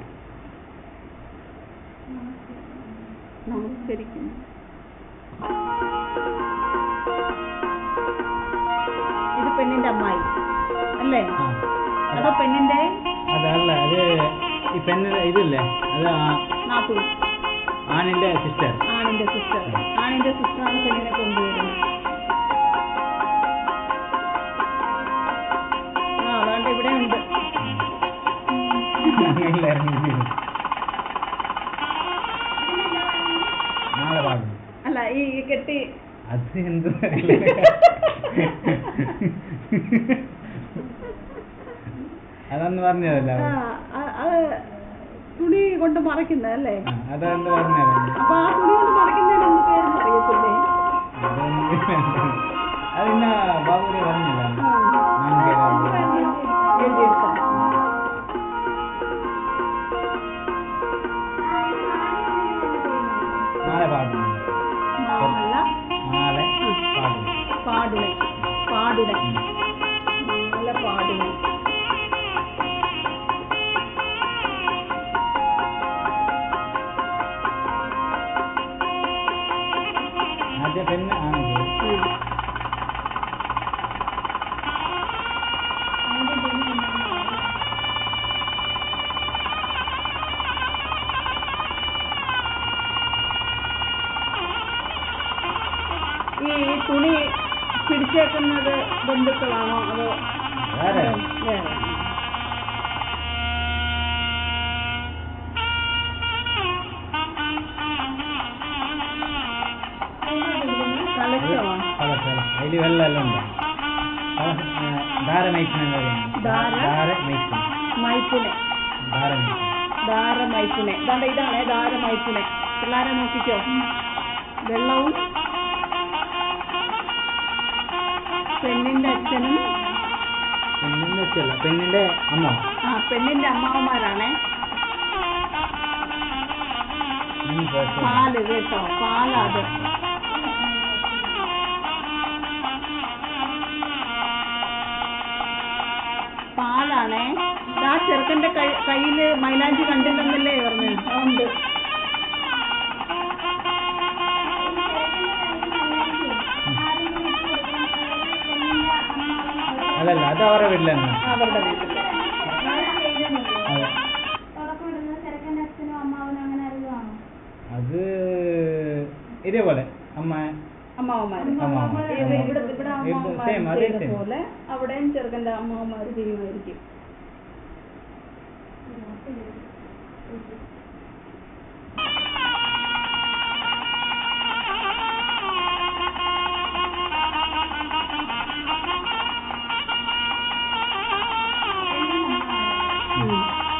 നമസ്കരിക്കുന്നു ഇത് പെണ്ണിന്റെ അമ്മായി അല്ലേ ആ അതോ പെണ്ണിന്റെ അതല്ല അത് ഈ പെണ്ണിന്റെ ഇതില്ലേ അത് ആ- നാത്തു ആണിന്റെ സിസ്റ്റർ ആണിന്റെ സിസ്റ്റർ ആണിന്റെ സിസ്റ്ററാണ് പെണ്ണിനെ കൊണ്ടുവരുന്നത് ആ അതാണ്ട് ഇവിടെ ഉണ്ട് നാളെ പാടും അല്ല ഈ ഈ കെട്ടി അത് എന്ത് അതൊന്ന് പറഞ്ഞതല്ല ആ, ആ- അത് തുണി കൊണ്ട് മറയ്ക്കുന്നതല്ലേ അതെന്ത് പറഞ്ഞതല്ല അപ്പൊ ആ തുണി കൊണ്ട് മറയ്ക്കുന്നതിന് എന്ത് പേരെന്ന് അറിയത്തില്ലേ അത് ഇന്ന ബാബുരി പറഞ്ഞില്ല ആ. ഞാൻ കേൾക്കാം എഴുതിയെടുക്കാം നാളെ പാടുന്നു മാല നാളെ പാടുന്നു പാടുണെ പാടുണെ ഉം. മാല പാടുണെ ആദ്യ പെണ്ണ് ആണെങ്കിൽ ഉം. ഈ തുണി പിടിച്ചേക്കുന്നത് ബന്ധുക്കളാണോ അതോ വേറെ വേറെ തലച്ചോ അതിൽ വെള്ളം എല്ലാം ഉണ്ട് ധാര നയിക്കുന്ന ധാര ധാര മൈപ്പുണെ മൈപ്പുനെ ധാര മൈപ്പുണെ ധാര മൈപ്പുനെ ഇതാണ്ട് ഇതാണ് ധാര മൈപ്പുനെ പിള്ളേരെ നോക്കിക്കോ വെള്ളവും പെണ്ണിന്റെ അച്ഛനും പെണ്ണിന്റെ അച്ഛല്ല പെണ്ണിന്റെ അമ്മ ആ പെണ്ണിന്റെ അമ്മാവന്മാരാണേ ഉം, കേട്ടോ. പാല് കേട്ടോ പാലത് പാലാണേ ആ ചെറുക്കന്റെ കൈ കയ്യില് മൈലാഞ്ചി കണ്ടില്ലെന്നല്ലേ പറഞ്ഞു ഉണ്ട് അല്ലല്ല അത് അവരുടെ വീട്ടിലാണ് അവരുടെ വീട്ടില് അതെ തുടക്കം ഇടുന്നത് ചെറുക്കൻ്റെ അച്ഛനും അമ്മാവനും അങ്ങനെ അറിയുവാണോ അത് ഇതേപോലെ അമ്മ അമ്മാവന്മാര് അമ്മാവന്മാര്. ഇത് ഇവിടെ ഇവിടെ ഇത് അമ്മാവന്മാര് same, അതേ ചെയ്ത same. പോലെ അവിടെയും ചെറുക്കന്റെ അമ്മാവന്മാര് ചെയ്യുമായിരിക്കും ഉം.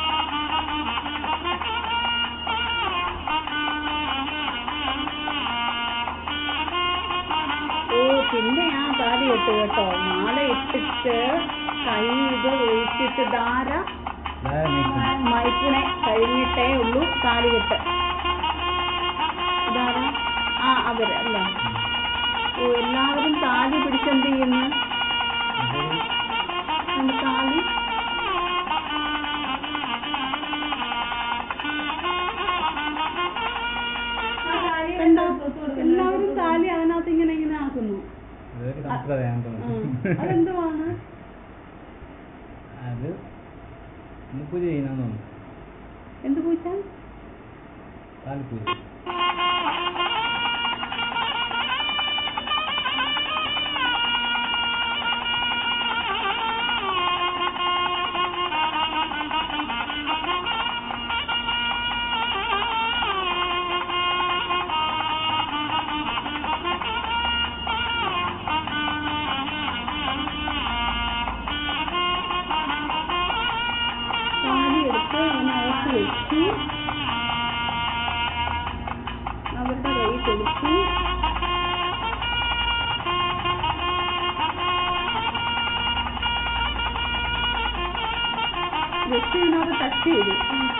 ഓ പിന്നെ ആ താലി കെട്ട് കേട്ടോ മാല ഇട്ടിട്ട് കൈ ഇത് ഒഴിച്ചിട്ട് ധാര ധാര മൈപ്പുണെ മൈപ്പുണെ കഴിഞ്ഞിട്ടേ ഉള്ളൂ താലി കെട്ട് ധാര ആ അവര് അല്ല ഓ എല്ലാവരും താലി പിടിച്ചെന്ത് ചെയ്യുന്നു അതൊരു രണ്ട് താലി കണ്ടോ എല്ലാവരും താലി അതിനകത്ത് ഇങ്ങനെ ഇങ്ങനെ ആക്കുന്നു അതൊരു സമ്പ്രദായം ആ, തോന്നുന്നു അതെന്തുവാണ് അത് ഇന്ന് പൂജ ചെയ്യുന്ന തോന്നുന്നു എന്ത് പൂച്ച താലിപ്പൂജ താലി എടുത്ത് അതിനകത്ത് വെച്ചു അവരുടെ കൈ കൊടുത്തു വെച്ച് ഇതിനകത്ത് ടച്ച് ചെയ്തു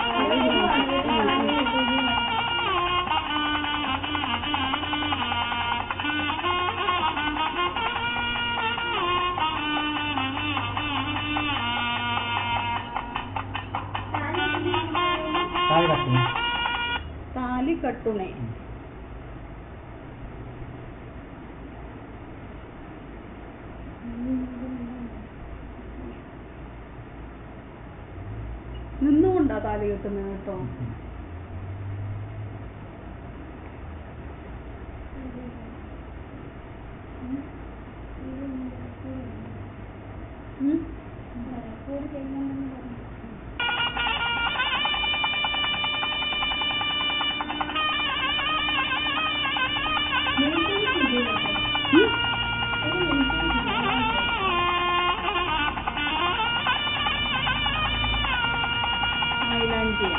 താലി കട്ടുന്നു താലി കട്ടുണേ നിന്നുകൊണ്ടാ താലി കെട്ടുന്നത് കേട്ടോ ഉം? ഉം? മൈലാഞ്ചിയ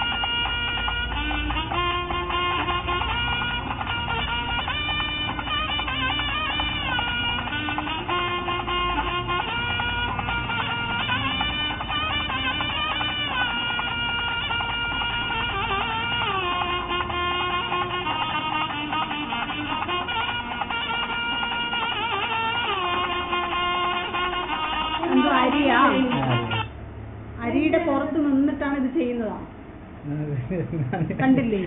എന്തോ അരിയാ അരിയുടെ പുറത്ത് നിന്നിട്ടാണ് ഇത് ചെയ്യുന്നതാ കണ്ടില്ലേ?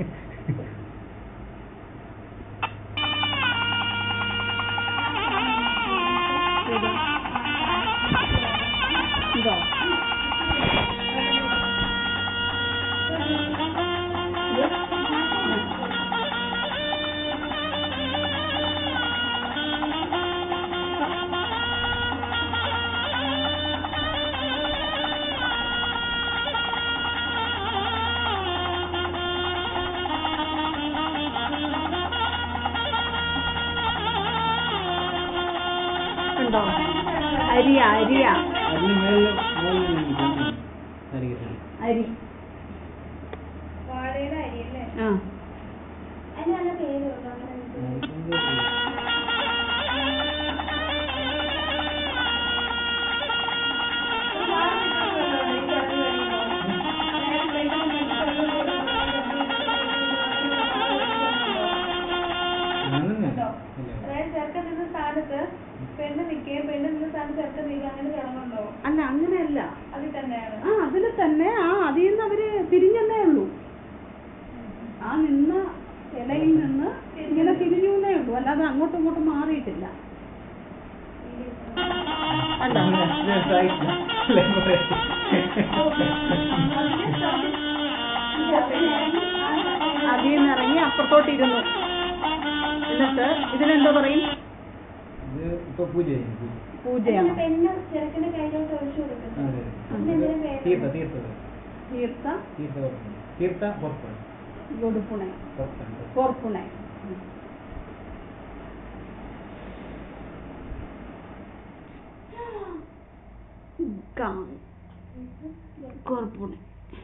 ഇതാ. ഇതോ ഇത്? കണ്ടോ അരിയ അരിയ അല്ല അതിൽ തന്നെയാണ് ആ അതിൽ തന്നെ ആ അതിൽ നിന്ന് അവര് തിരിഞ്ഞെന്നേ ഉള്ളൂ ആ നിന്ന ഇലയിൽ നിന്ന് ഇങ്ങനെ തിരിഞ്ഞു എന്നേ ഉള്ളൂ അല്ലാതെ അങ്ങോട്ടും ഇങ്ങോട്ടും മാറിയിട്ടില്ല അല്ല അതിൽ നിന്ന് ഇറങ്ങി അപ്പുറത്തോട്ട് ഇരുന്നു എന്നിട്ട് ഇതിനെന്തോ പറയും ഇത് ഇപ്പൊ പൂജ ചെയ്യും പൂജ. പൂജയാണ് പെണ്ണ് ചെറുക്കന്റെ കയ്യിലോട്ട് ഒഴിച്ചു കൊടുക്കുന്നത് അതെ. അതിനെന്തിനാ പേര്? തീർത്ഥ തീർത്ഥ തീർത്ത തീർത്ഥ കൊടുക്കണം. തീർത്ഥ പുറപ്പാട് കൊടുപ്പുണെ പുറപ്പാട് കോർപ്പുണെ കോർപ്പുണെ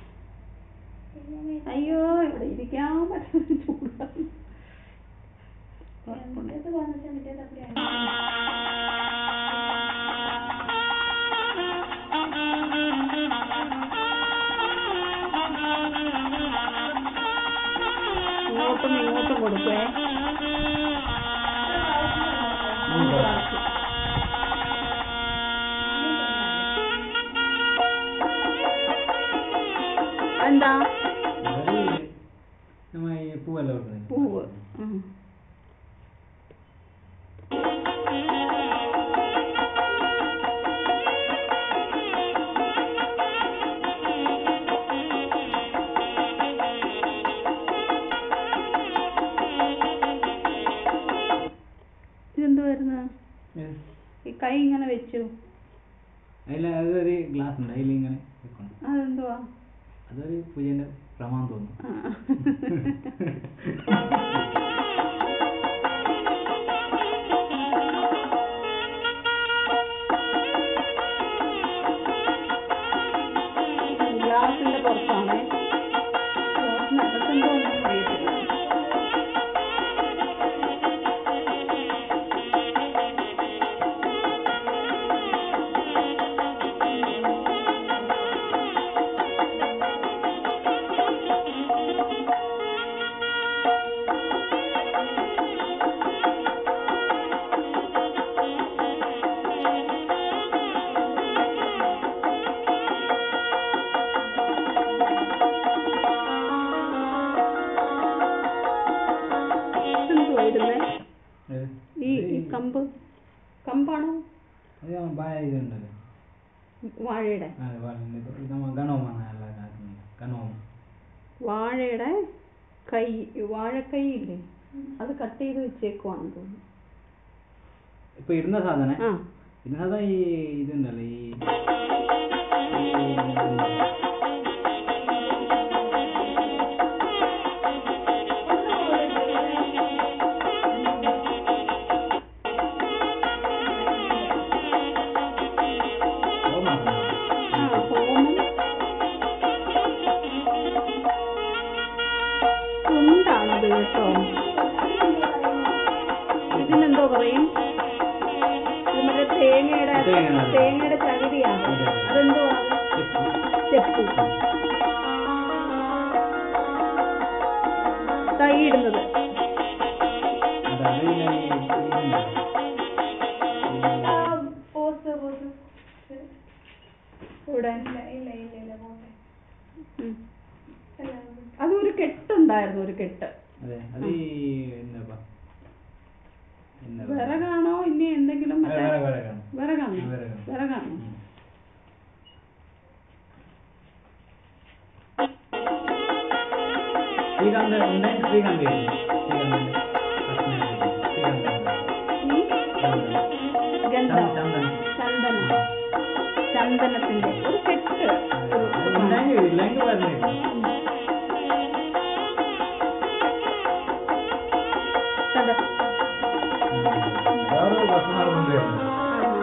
അയ്യോ ഇവിടെ ഇരിക്കാൻ പറ്റുന്ന ചൂടാണ് കോർപ്പുണെ ഇത് വന്നിട്ട് മറ്റേ തപ്പടിയാണ് ഇങ്ങോട്ടും ഇങ്ങോട്ടും കൊടുക്കുവേ മൂന്ന് പ്രാവശ്യം. എന്താ അത് നമ്മ ഈ പൂവെല്ലാം വെക്കുന്നത് പൂവ് ഉം. ഇതെന്ത് വരുന്ന Yes. ഈ കൈ ഇങ്ങനെ വെച്ചു അതിൽ അതൊരു ഗ്ലാസ് ഉണ്ട് അതിൽ ഇങ്ങനെ വെക്കണം അതെന്തുവാ അതൊരു പൂജേന്റെ പ്രമാണം തോന്നുന്നു ആ. ഗ്ലാസിന്റെ പുറത്താണ് ഗ്ലാസിനകത്തെന്തോ ഒന്നും അറിയത്തില്ല എന്തുവാ ഇടുന്നേ ഏത്? ഈ ഈ കമ്പ് കമ്പാണോ അത് നമ്മ ബായ ഇതുണ്ടല്ലോ വാഴയുടെ ആ വാളിന്റെ ഇത് നമ്മ ഗണോമാണ് എല്ലാ കാര്യം ഗണോമം വാഴയുടെ കൈ വാഴക്കൈ ഇല്ലേ അത് കട്ട് ചെയ്ത് വെച്ചേക്കുവാണെന്ന് തോന്നുന്നു ഇപ്പൊ ഇടുന്ന സാധനം ആ ഇടുന്ന സാധനം ഈ ഇതുണ്ടല്ലോ ഈ ഈ ഓമാക്കണം. ആ ഹോമം തുണ്ടാണത് കേട്ടോ ഇതിനെന്തോ പറയും ഇത് മറ്റേ തേങ്ങയുടെ തേങ്ങ. തേങ്ങയുടെ ചകിരിയാണ് അതെ. അതെന്തോ ചെപ്പ്. ചെപ്പ് കൈ ഇടുന്നത് അതായത് ഈ ഇതുണ്ടല്ലോ. ഈ പോസ് പോസ് ഇവിടെ ഇല്ല ഇല്ല ഇല്ല ഇല്ല പോട്ടെ ഉം. അല്ല അതൊരു കെട്ടുണ്ടായിരുന്നു ഒരു കെട്ട് അതെ അത് ഈ എന്താ എന്താ വിറകാണോ ഇനി എന്തെങ്കിലും മറ്റേ വിറക്, വിറകാണ്. വിറകാണോ ആ, വിറകാണ്. വിറകാണോ ഉം. ശ്രീകാന്ത് ഉണ്ട് ശ്രീകാന്ത് ഇല്ലേ? ശ്രീകാന്തിന്റെ ഭക്ഷണം കഴിക്കും. ശ്രീകാന്ത് ഈ ഗന്ധം ചന്ദനം. ചന്ദനം ചന്ദനത്തിന്റെ ഒരു കെട്ട് ഒരു അത് ഉണ്ടെങ്കിൽ ഇല്ലെങ്കിൽ പറഞ്ഞില്ല കണ്ടോ? വേറൊരു ഭക്ഷണം കൊണ്ടുവരുന്നു ആഹാ.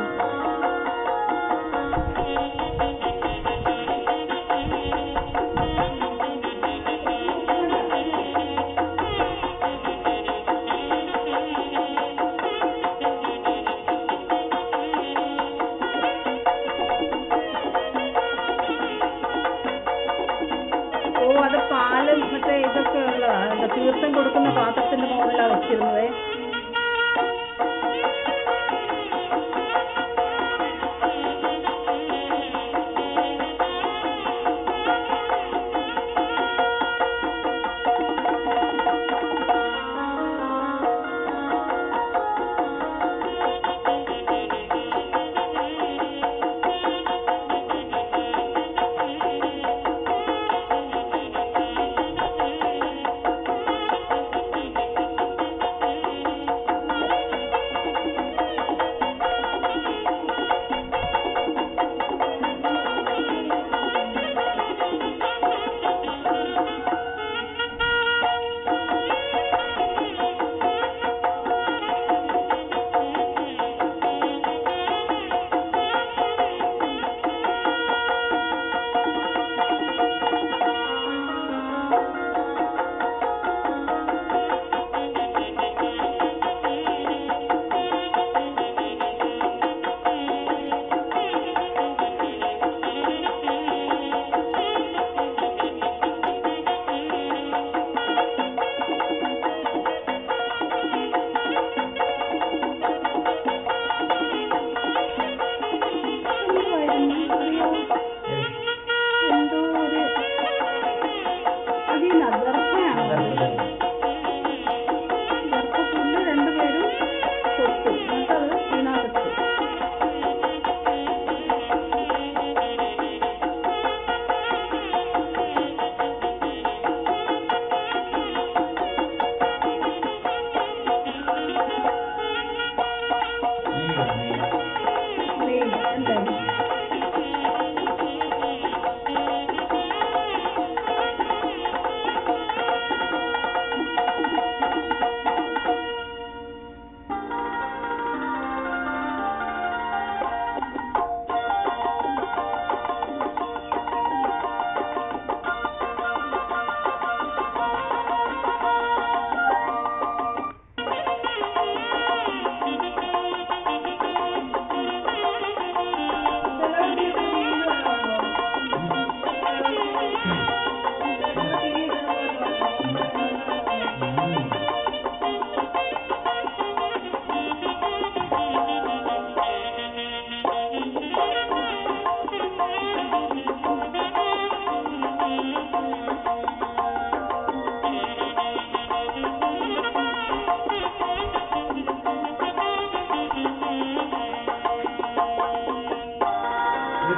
ഓ അത് പാല് മറ്റേ ഇതൊക്കെ ഉള്ളതാ എന്താ തീർത്ഥം കൊടുക്കുന്ന പാത്രത്തിന്റെ മുകളിലാണ് വെച്ചിരുന്നത്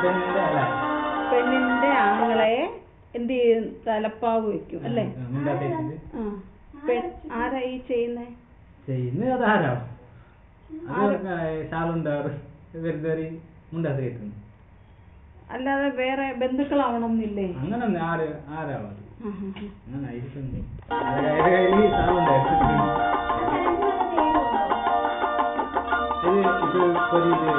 പെണ്ണിന്റെ അല്ല പെണ്ണിന്റെ ആങ്ങളെ എന്ത് ചെയ്യും തലപ്പാവ് വെക്കും അല്ലേ മുണ്ടാത്ത വെച്ചിട്ട് ആ പെ- ആരാ ഈ ചെയ്യുന്നേ ചെയ്യുന്നത് അതാരാ അത് ശാലുണ്ടാറ് വെറുതെ മുണ്ടാത്ത കേൾക്കുന്നു അല്ലാതെ വേറെ ബന്ധുക്കളാവണം എന്നില്ലേ അങ്ങനെ ഒന്ന് ആര് ആരാവാ ആ, ആ, ആ. അങ്ങനെ ആയിരിക്കുന്നു അയാളുടെ കയ്യിൽ ശാലുണ്ടായിരുന്നു ഇത് ഇത് ഒരു ഇത്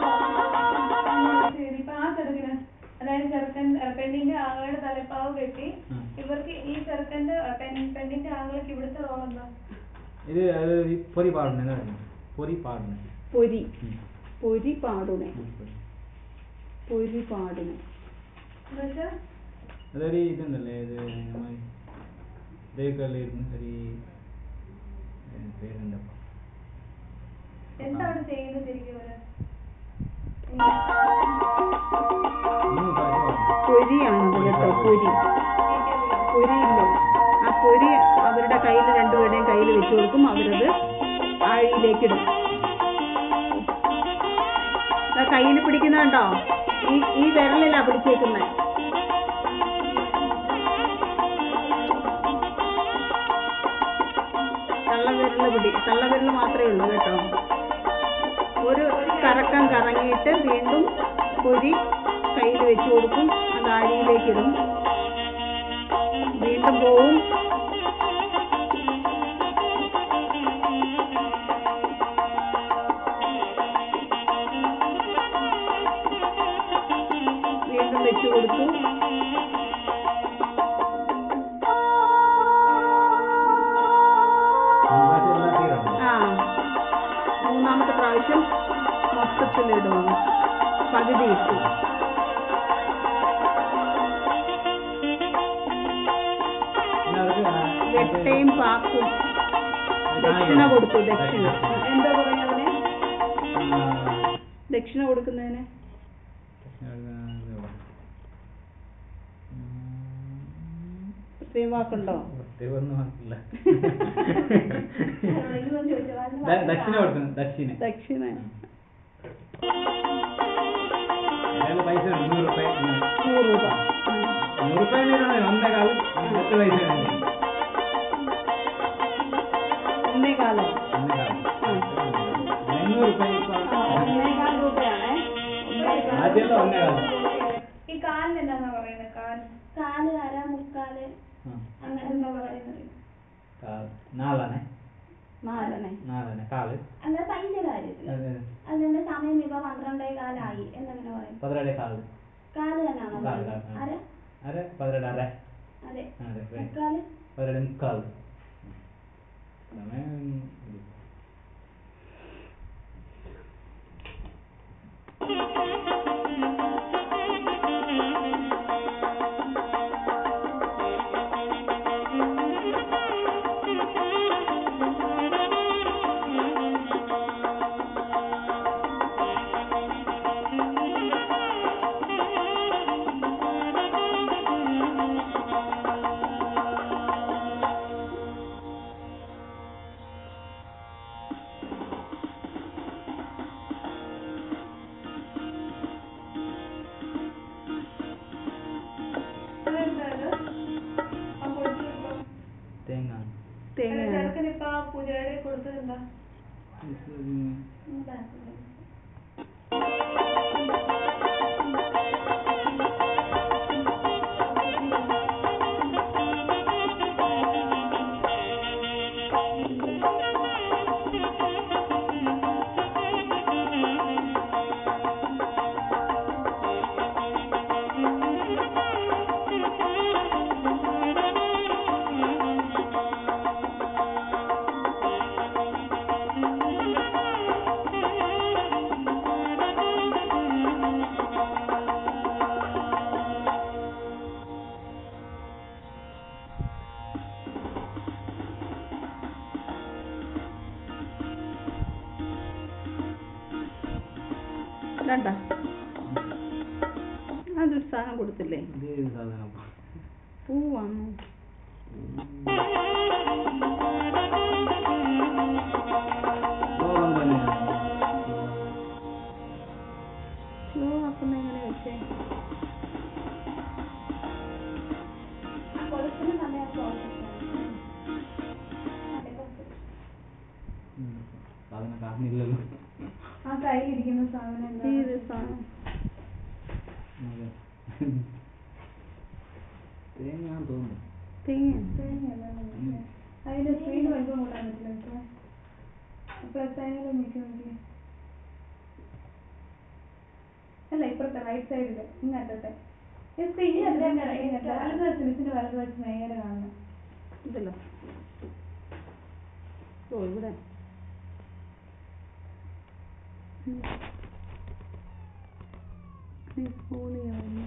ശരി, ഇപ്പൊ ആ ചെറുക്കന് അതായത് ചെറുക്കൻ ഏ, പെണ്ണിന്റെ ആങ്ങളുടെ തലപ്പാവ് കെട്ടി ഉം. ഇവർക്ക് ഈ ചെറുക്കന്റെ ഏ, പെൺ- പെണ്ണിന്റെ ആങ്ങൾക്ക് ഇവിടുത്തെ റോൾ എന്താ ഇത് അത് ഈ പൊരി പാടുന്നത് എന്താ പൊരി പാടുന്നത് പൊരി ഉം. പൊരി പാടുണേ പൊരി, പൊരി. പൊരി പാടുണേ എന്നുവെച്ചാ അതൊരു ഇതുണ്ടല്ലേ ഇത് നമ്മൾ ഇതേക്കല്ലായിരുന്നു ഒരു ഏ, പേരെന്തപ്പ എന്താ അവിടെ ചെയ്യുന്നത് ശരിക്കും അവര് ഒന്നും പാട്ട് പൊരിയാണത് കേട്ടോ പൊരി പൊരിയില്ലേ ആ പൊരി അവരുടെ കയ്യിൽ രണ്ടുപേരുടെയും കയ്യിൽ വെച്ച് കൊടുക്കും അവരത് ആഴിയിലേക്ക് ഇടും കയ്യിൽ പിടിക്കുന്നുണ്ടോ ഈ ഈ വിരലിലാ പിടിച്ചേക്കുന്നത് തള്ളവിരല് പിടി തള്ളവിരല് മാത്രമേ ഉള്ളൂ കേട്ടോ ഒരു കറക്കം കറങ്ങിയിട്ട് വീണ്ടും പൊരി കയ്യിൽ വെച്ച് കൊടുക്കും അത് ആഴിയിലേക്ക് ഇടും വീണ്ടും പോവും വീണ്ടും വെച്ച് കൊടുത്തു പാട്ടെല്ലാം തീരണം ആ മൂന്നാമത്തെ പ്രാവശ്യം മൊത്തത്തിലിടും പകുതി ഇട്ടു പിന്നെ അവർക്ക് ആ, വെട്ടയും പാക്കും ദക്ഷിണ കൊടുത്തു ദക്ഷിണ എന്താ പറയുന്നതിന് ആ, ദക്ഷിണ കൊടുക്കുന്നതിന് ഉം, പ്രത്യേക വാക്കുണ്ടോ പ്രത്യേകം ഒന്നും ആക്കില്ല ഇതൊന്നും ചോദിച്ചോ, അതിന് ദ- ദക്ഷിണ കൊടുക്കുന്നു ദക്ഷിണ ദക്ഷിണ അയാൾ പൈസ ഉണ്ട് നൂറ് റുപ്യ ഇങ്ങനെ. നൂറ് രൂപ നൂറ് റുപ്യ തരുന്നത് ഒന്നേ കാലം പത്ത് പൈസ ഉണ്ട്. ഒന്നേ കാലം ഒന്നേ കാലം എണ്ണൂറ് റുപ്യ ഇപ്പൊ ഒന്നേകാൽ രൂപയാണേ ആദ്യമല്ല ഒന്നേ കാലം ഈ കാലിന് എന്താന്നാ പറയുന്നത് കാൽ കാല് അര മുക്കാല് ആ, അങ്ങനെ എന്താ പറയുന്നത് കാല് നാലാണേ നാലണേ നാലാണേ കാല് അങ്ങനെ പൈസ കാര്യത്തില് അത് അതിന്റെ സമയം ഇപ്പൊ പന്ത്രണ്ടേ കാലായി എന്നങ്ങനെ പറയും പതിനെട്ട് കാല് കാല് തന്നെയാണോ കാല്, കാല്, ആ. അര അര പതിനെട്ട് അര അതെ അതെ മുക്കാല് പതിനെട്ട് മുക്കാൽ സമയം ഇത്. അതെന്താ ഇത്? ആ കൊടുത്തിപ്പോ തേങ്ങ തേങ്ങ ചെറുക്കൻ ഇപ്പൊ ആ പൂജാരി കൊടുത്തത് എന്താ ഇത് എന്താ? കണ്ട അതൊരു സാധനം കൊടുത്തില്ലേ ഇത് ഏത് സാധനം പൂവാണോ ലോകം തന്നെയാണ് സ്ലോ ആക്കുന്ന സാധനം എങ്ങനെ വെച്ചേ കൊലത്തിന് സമയം പ്രോസസ് ഉം. സാധനം കാണുന്നില്ലല്ലോ ആ കയ്യിലിരിക്കുന്ന സാധനം എന്താ? ഏത് സാധനം അതെ തേങ്ങയാന്ന് തോന്നുന്നു തേങ്ങ തേങ്ങയല്ല ഉം. നമുക്ക്. അതിന്റെ സ്ക്രീൻ വലിപ്പം കൂട്ടാൻ പറ്റില്ല കേട്ടോ അപ്പൊ തേങ്ങ മിക്ക നോക്കി അല്ല ഇപ്പുറത്തെ റൈറ്റ് സൈഡില് ഇങ്ങറ്റത്തെ സ്ക്രീൻ വലതുവശം മിസ്സിന്റെ വലതുവശം നേരെ കാണുന്നത് ഇതല്ലോ ഓ ഇവിടെ ഉം. ഈ ഫോൺ ചെയ്യാവുന്നു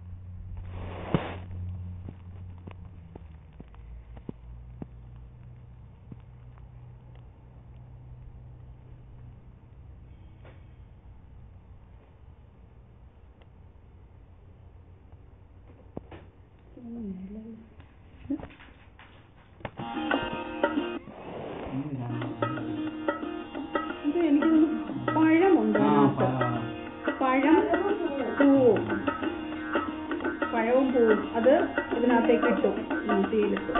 ഉം, കാണുന്നില്ല. ഇത് എനിക്ക് തോന്നുന്നു പഴമുണ്ട് ആ അതിനകത്ത്. പ- പഴം പൂവും പഴവും പൂവും അത് ഇതിനകത്തേക്ക് ഇട്ടു ഉം, തീയിലിട്ടു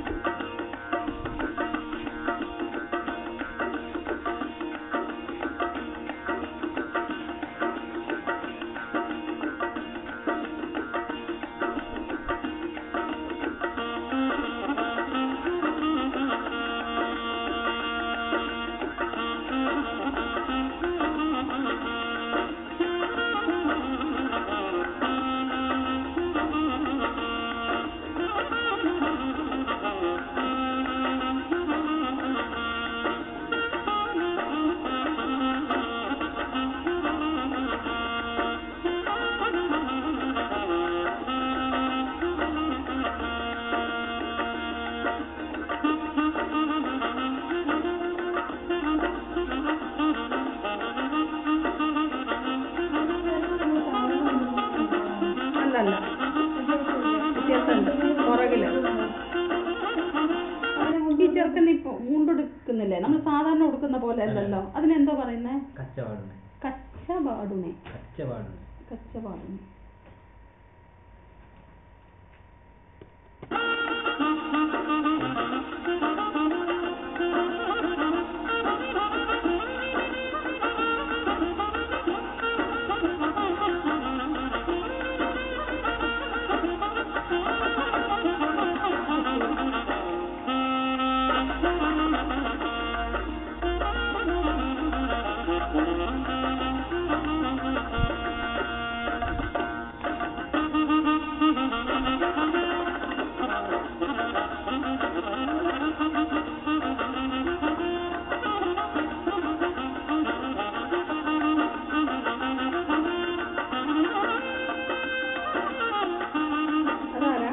അല്ലല്ല വ്യത്യാസമുണ്ട് പുറകില് ഈ ചെറുക്കൻ ഇപ്പൊ മുണ്ടെടുക്കുന്നില്ലേ നമ്മൾ സാധാരണ ഉടുക്കുന്ന പോലെ അല്ലല്ലോ അതിനെന്തോ പറയുന്നേ കച്ചവടം കച്ചപാടുനെ കച്ചവടം കച്ചപാടുനെ അതാരാ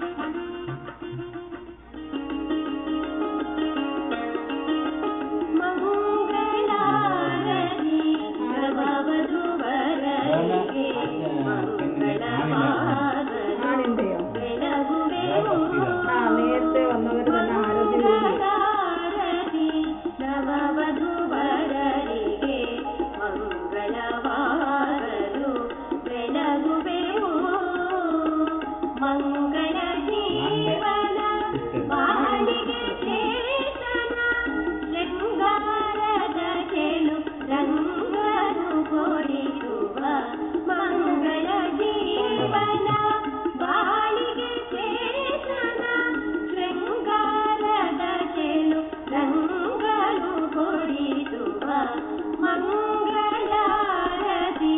ആണിന്റെയോ ആ നേരത്തെ വന്നവർ തന്നെ ആരോഗ്യം ಮಂಗಳ ಜೀವನ ಬಾಳಿಗೆ ಚೇತನ ಶೃಂಗಾರದ ಚೆಲು ರಂಗನು ಕೊಡಿಸುವ ಮಂಗಳ ಜೀವನ ಬಾಳಿಗೆ ಚೇತನ ಶೃಂಗಾರದ ಚೆಲು ರಂಗನು ಕೊಡಿಸುವ ಮಂಗಳಾರತಿ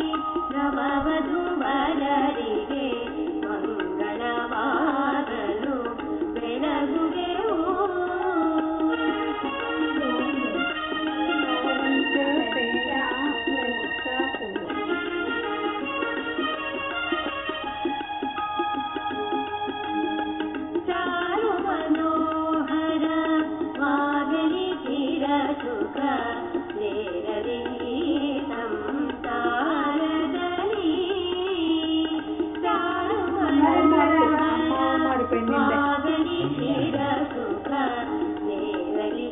ನವವಧುವರರಿಗೆ ಮಂಗಳವಾಗಲು ಬೆಳಗುವೆವು ಚಾರು ಮನೋಹರ ಮಾಗಲಿ ಚಿರ ಸುಖ ಸೇರಲಿ ಸಂಸಾರದಲ್ಲಿ ಚಾರು അമ്മാവന്മാര് പെണ്ണിന്റെ. മാഗലി ചിര സുഖ ಸೇರಲಿ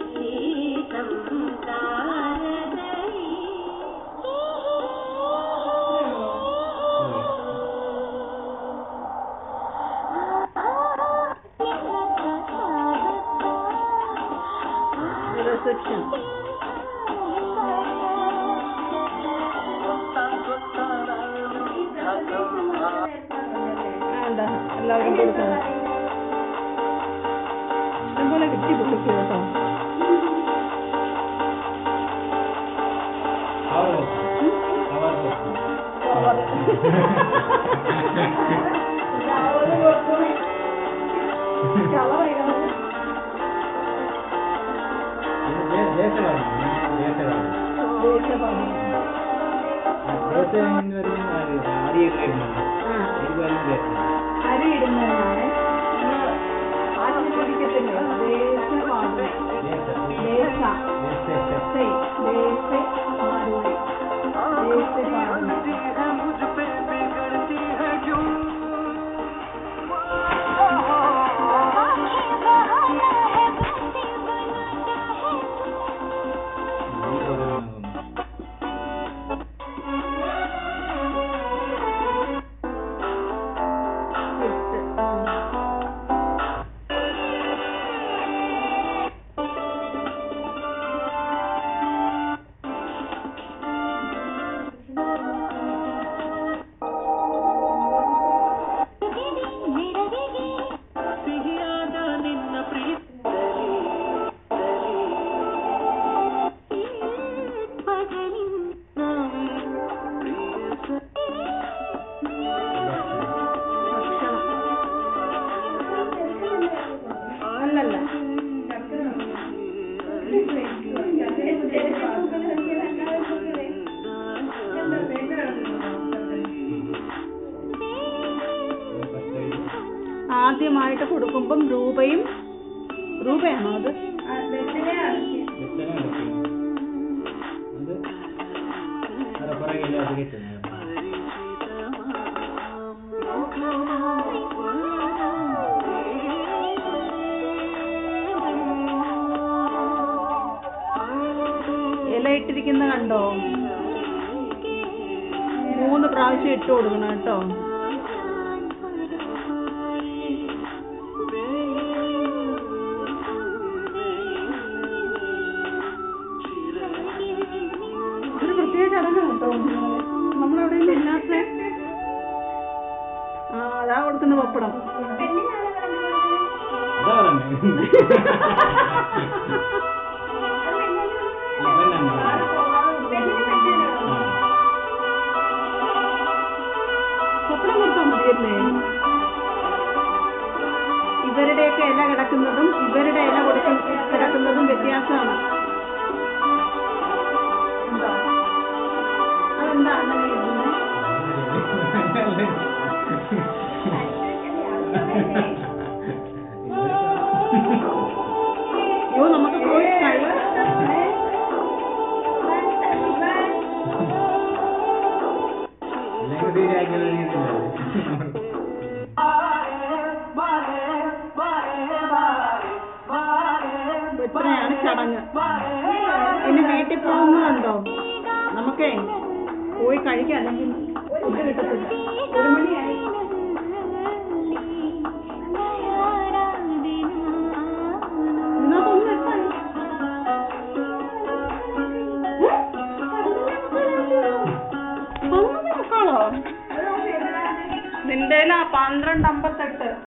സംസാരದಲ್ಲಿ എല്ലാവരും കൊടുക്കണം ഇഷ്ടംപോലെ കിട്ടി പുള്ളിക്ക് കേട്ടോ അവർ കൊടുക്കും. അവർ കൊടുക്കും. ഇത് ദേ- ദേശമാണ്. ദേശമാണ്. ദേശം എന്ന് പറയുന്നത് ആര്? ആര്യയൊക്കെ ഇടുന്നത്. ഇത് പറയുന്നത് ദേശം. അരി ഇടുന്നതാണ് ആശീർവദിക്കത്തില്ലേ ദേശമാണ് ദേശം. ദേശ ദേശം. സേ ദേശ പാടുവേ ദേശ പാടുവേ ഈ പറയുന്നതാകും. എട്ട് ആ ഭക്ഷണം അല്ലല്ല ഫസ്റ്റ് ഇത്. ആദ്യമായിട്ട് കൊടുക്കുമ്പം രൂപയും രൂപയാണോ അത് വെസ്റ്റേൺ എടുക്കും. അത് അവരെ പുറകില് അത് കിട്ടുന്നത്. ഇല ഇട്ടിരിക്കുന്ന കണ്ടോ മൂന്ന് പ്രാവശ്യം ഇട്ട് കൊടുക്കണം കേട്ടോ ഒരു പ്രത്യേക ചടങ്ങ് കേട്ടോ നമ്മളെവിടെയും ഇല്ലാത്ത ആ അതാ കൊടുക്കുന്ന പപ്പടം അതാ പറയുന്നത്. ആ, പെണ്ണാണ്. ആ. പപ്പടം കൊടുത്താൽ മതിയല്ലേ ഇവരുടെയൊക്കെ ഇല കിടക്കുന്നതും ഇവരുടെ ഇല കൊടുക്കും കിടക്കുന്നതും വ്യത്യാസമാണ് എന്താ? അതെന്താ അങ്ങനെ ഇടുന്നത് അയ്യോ നമുക്ക് പോയി കഴി അല്ലെങ്കിൽ ശരിയാക്കിയത് രീതിയിലല്ലേ. ഇത്രയാണ് ചടങ്ങ് ഇനി വീട്ടിൽ പോകുന്നതുണ്ടോ നമുക്കേ പോയി കഴിക്കാം അല്ലെങ്കിൽ ഫുഡ് കിട്ടത്തില്ല ഒരു മണിയായി ഇതിനകത്തൊന്നും എത്താൻ നിന്റെ പന്ത്രണ്ട് അമ്പത്തെട്ട്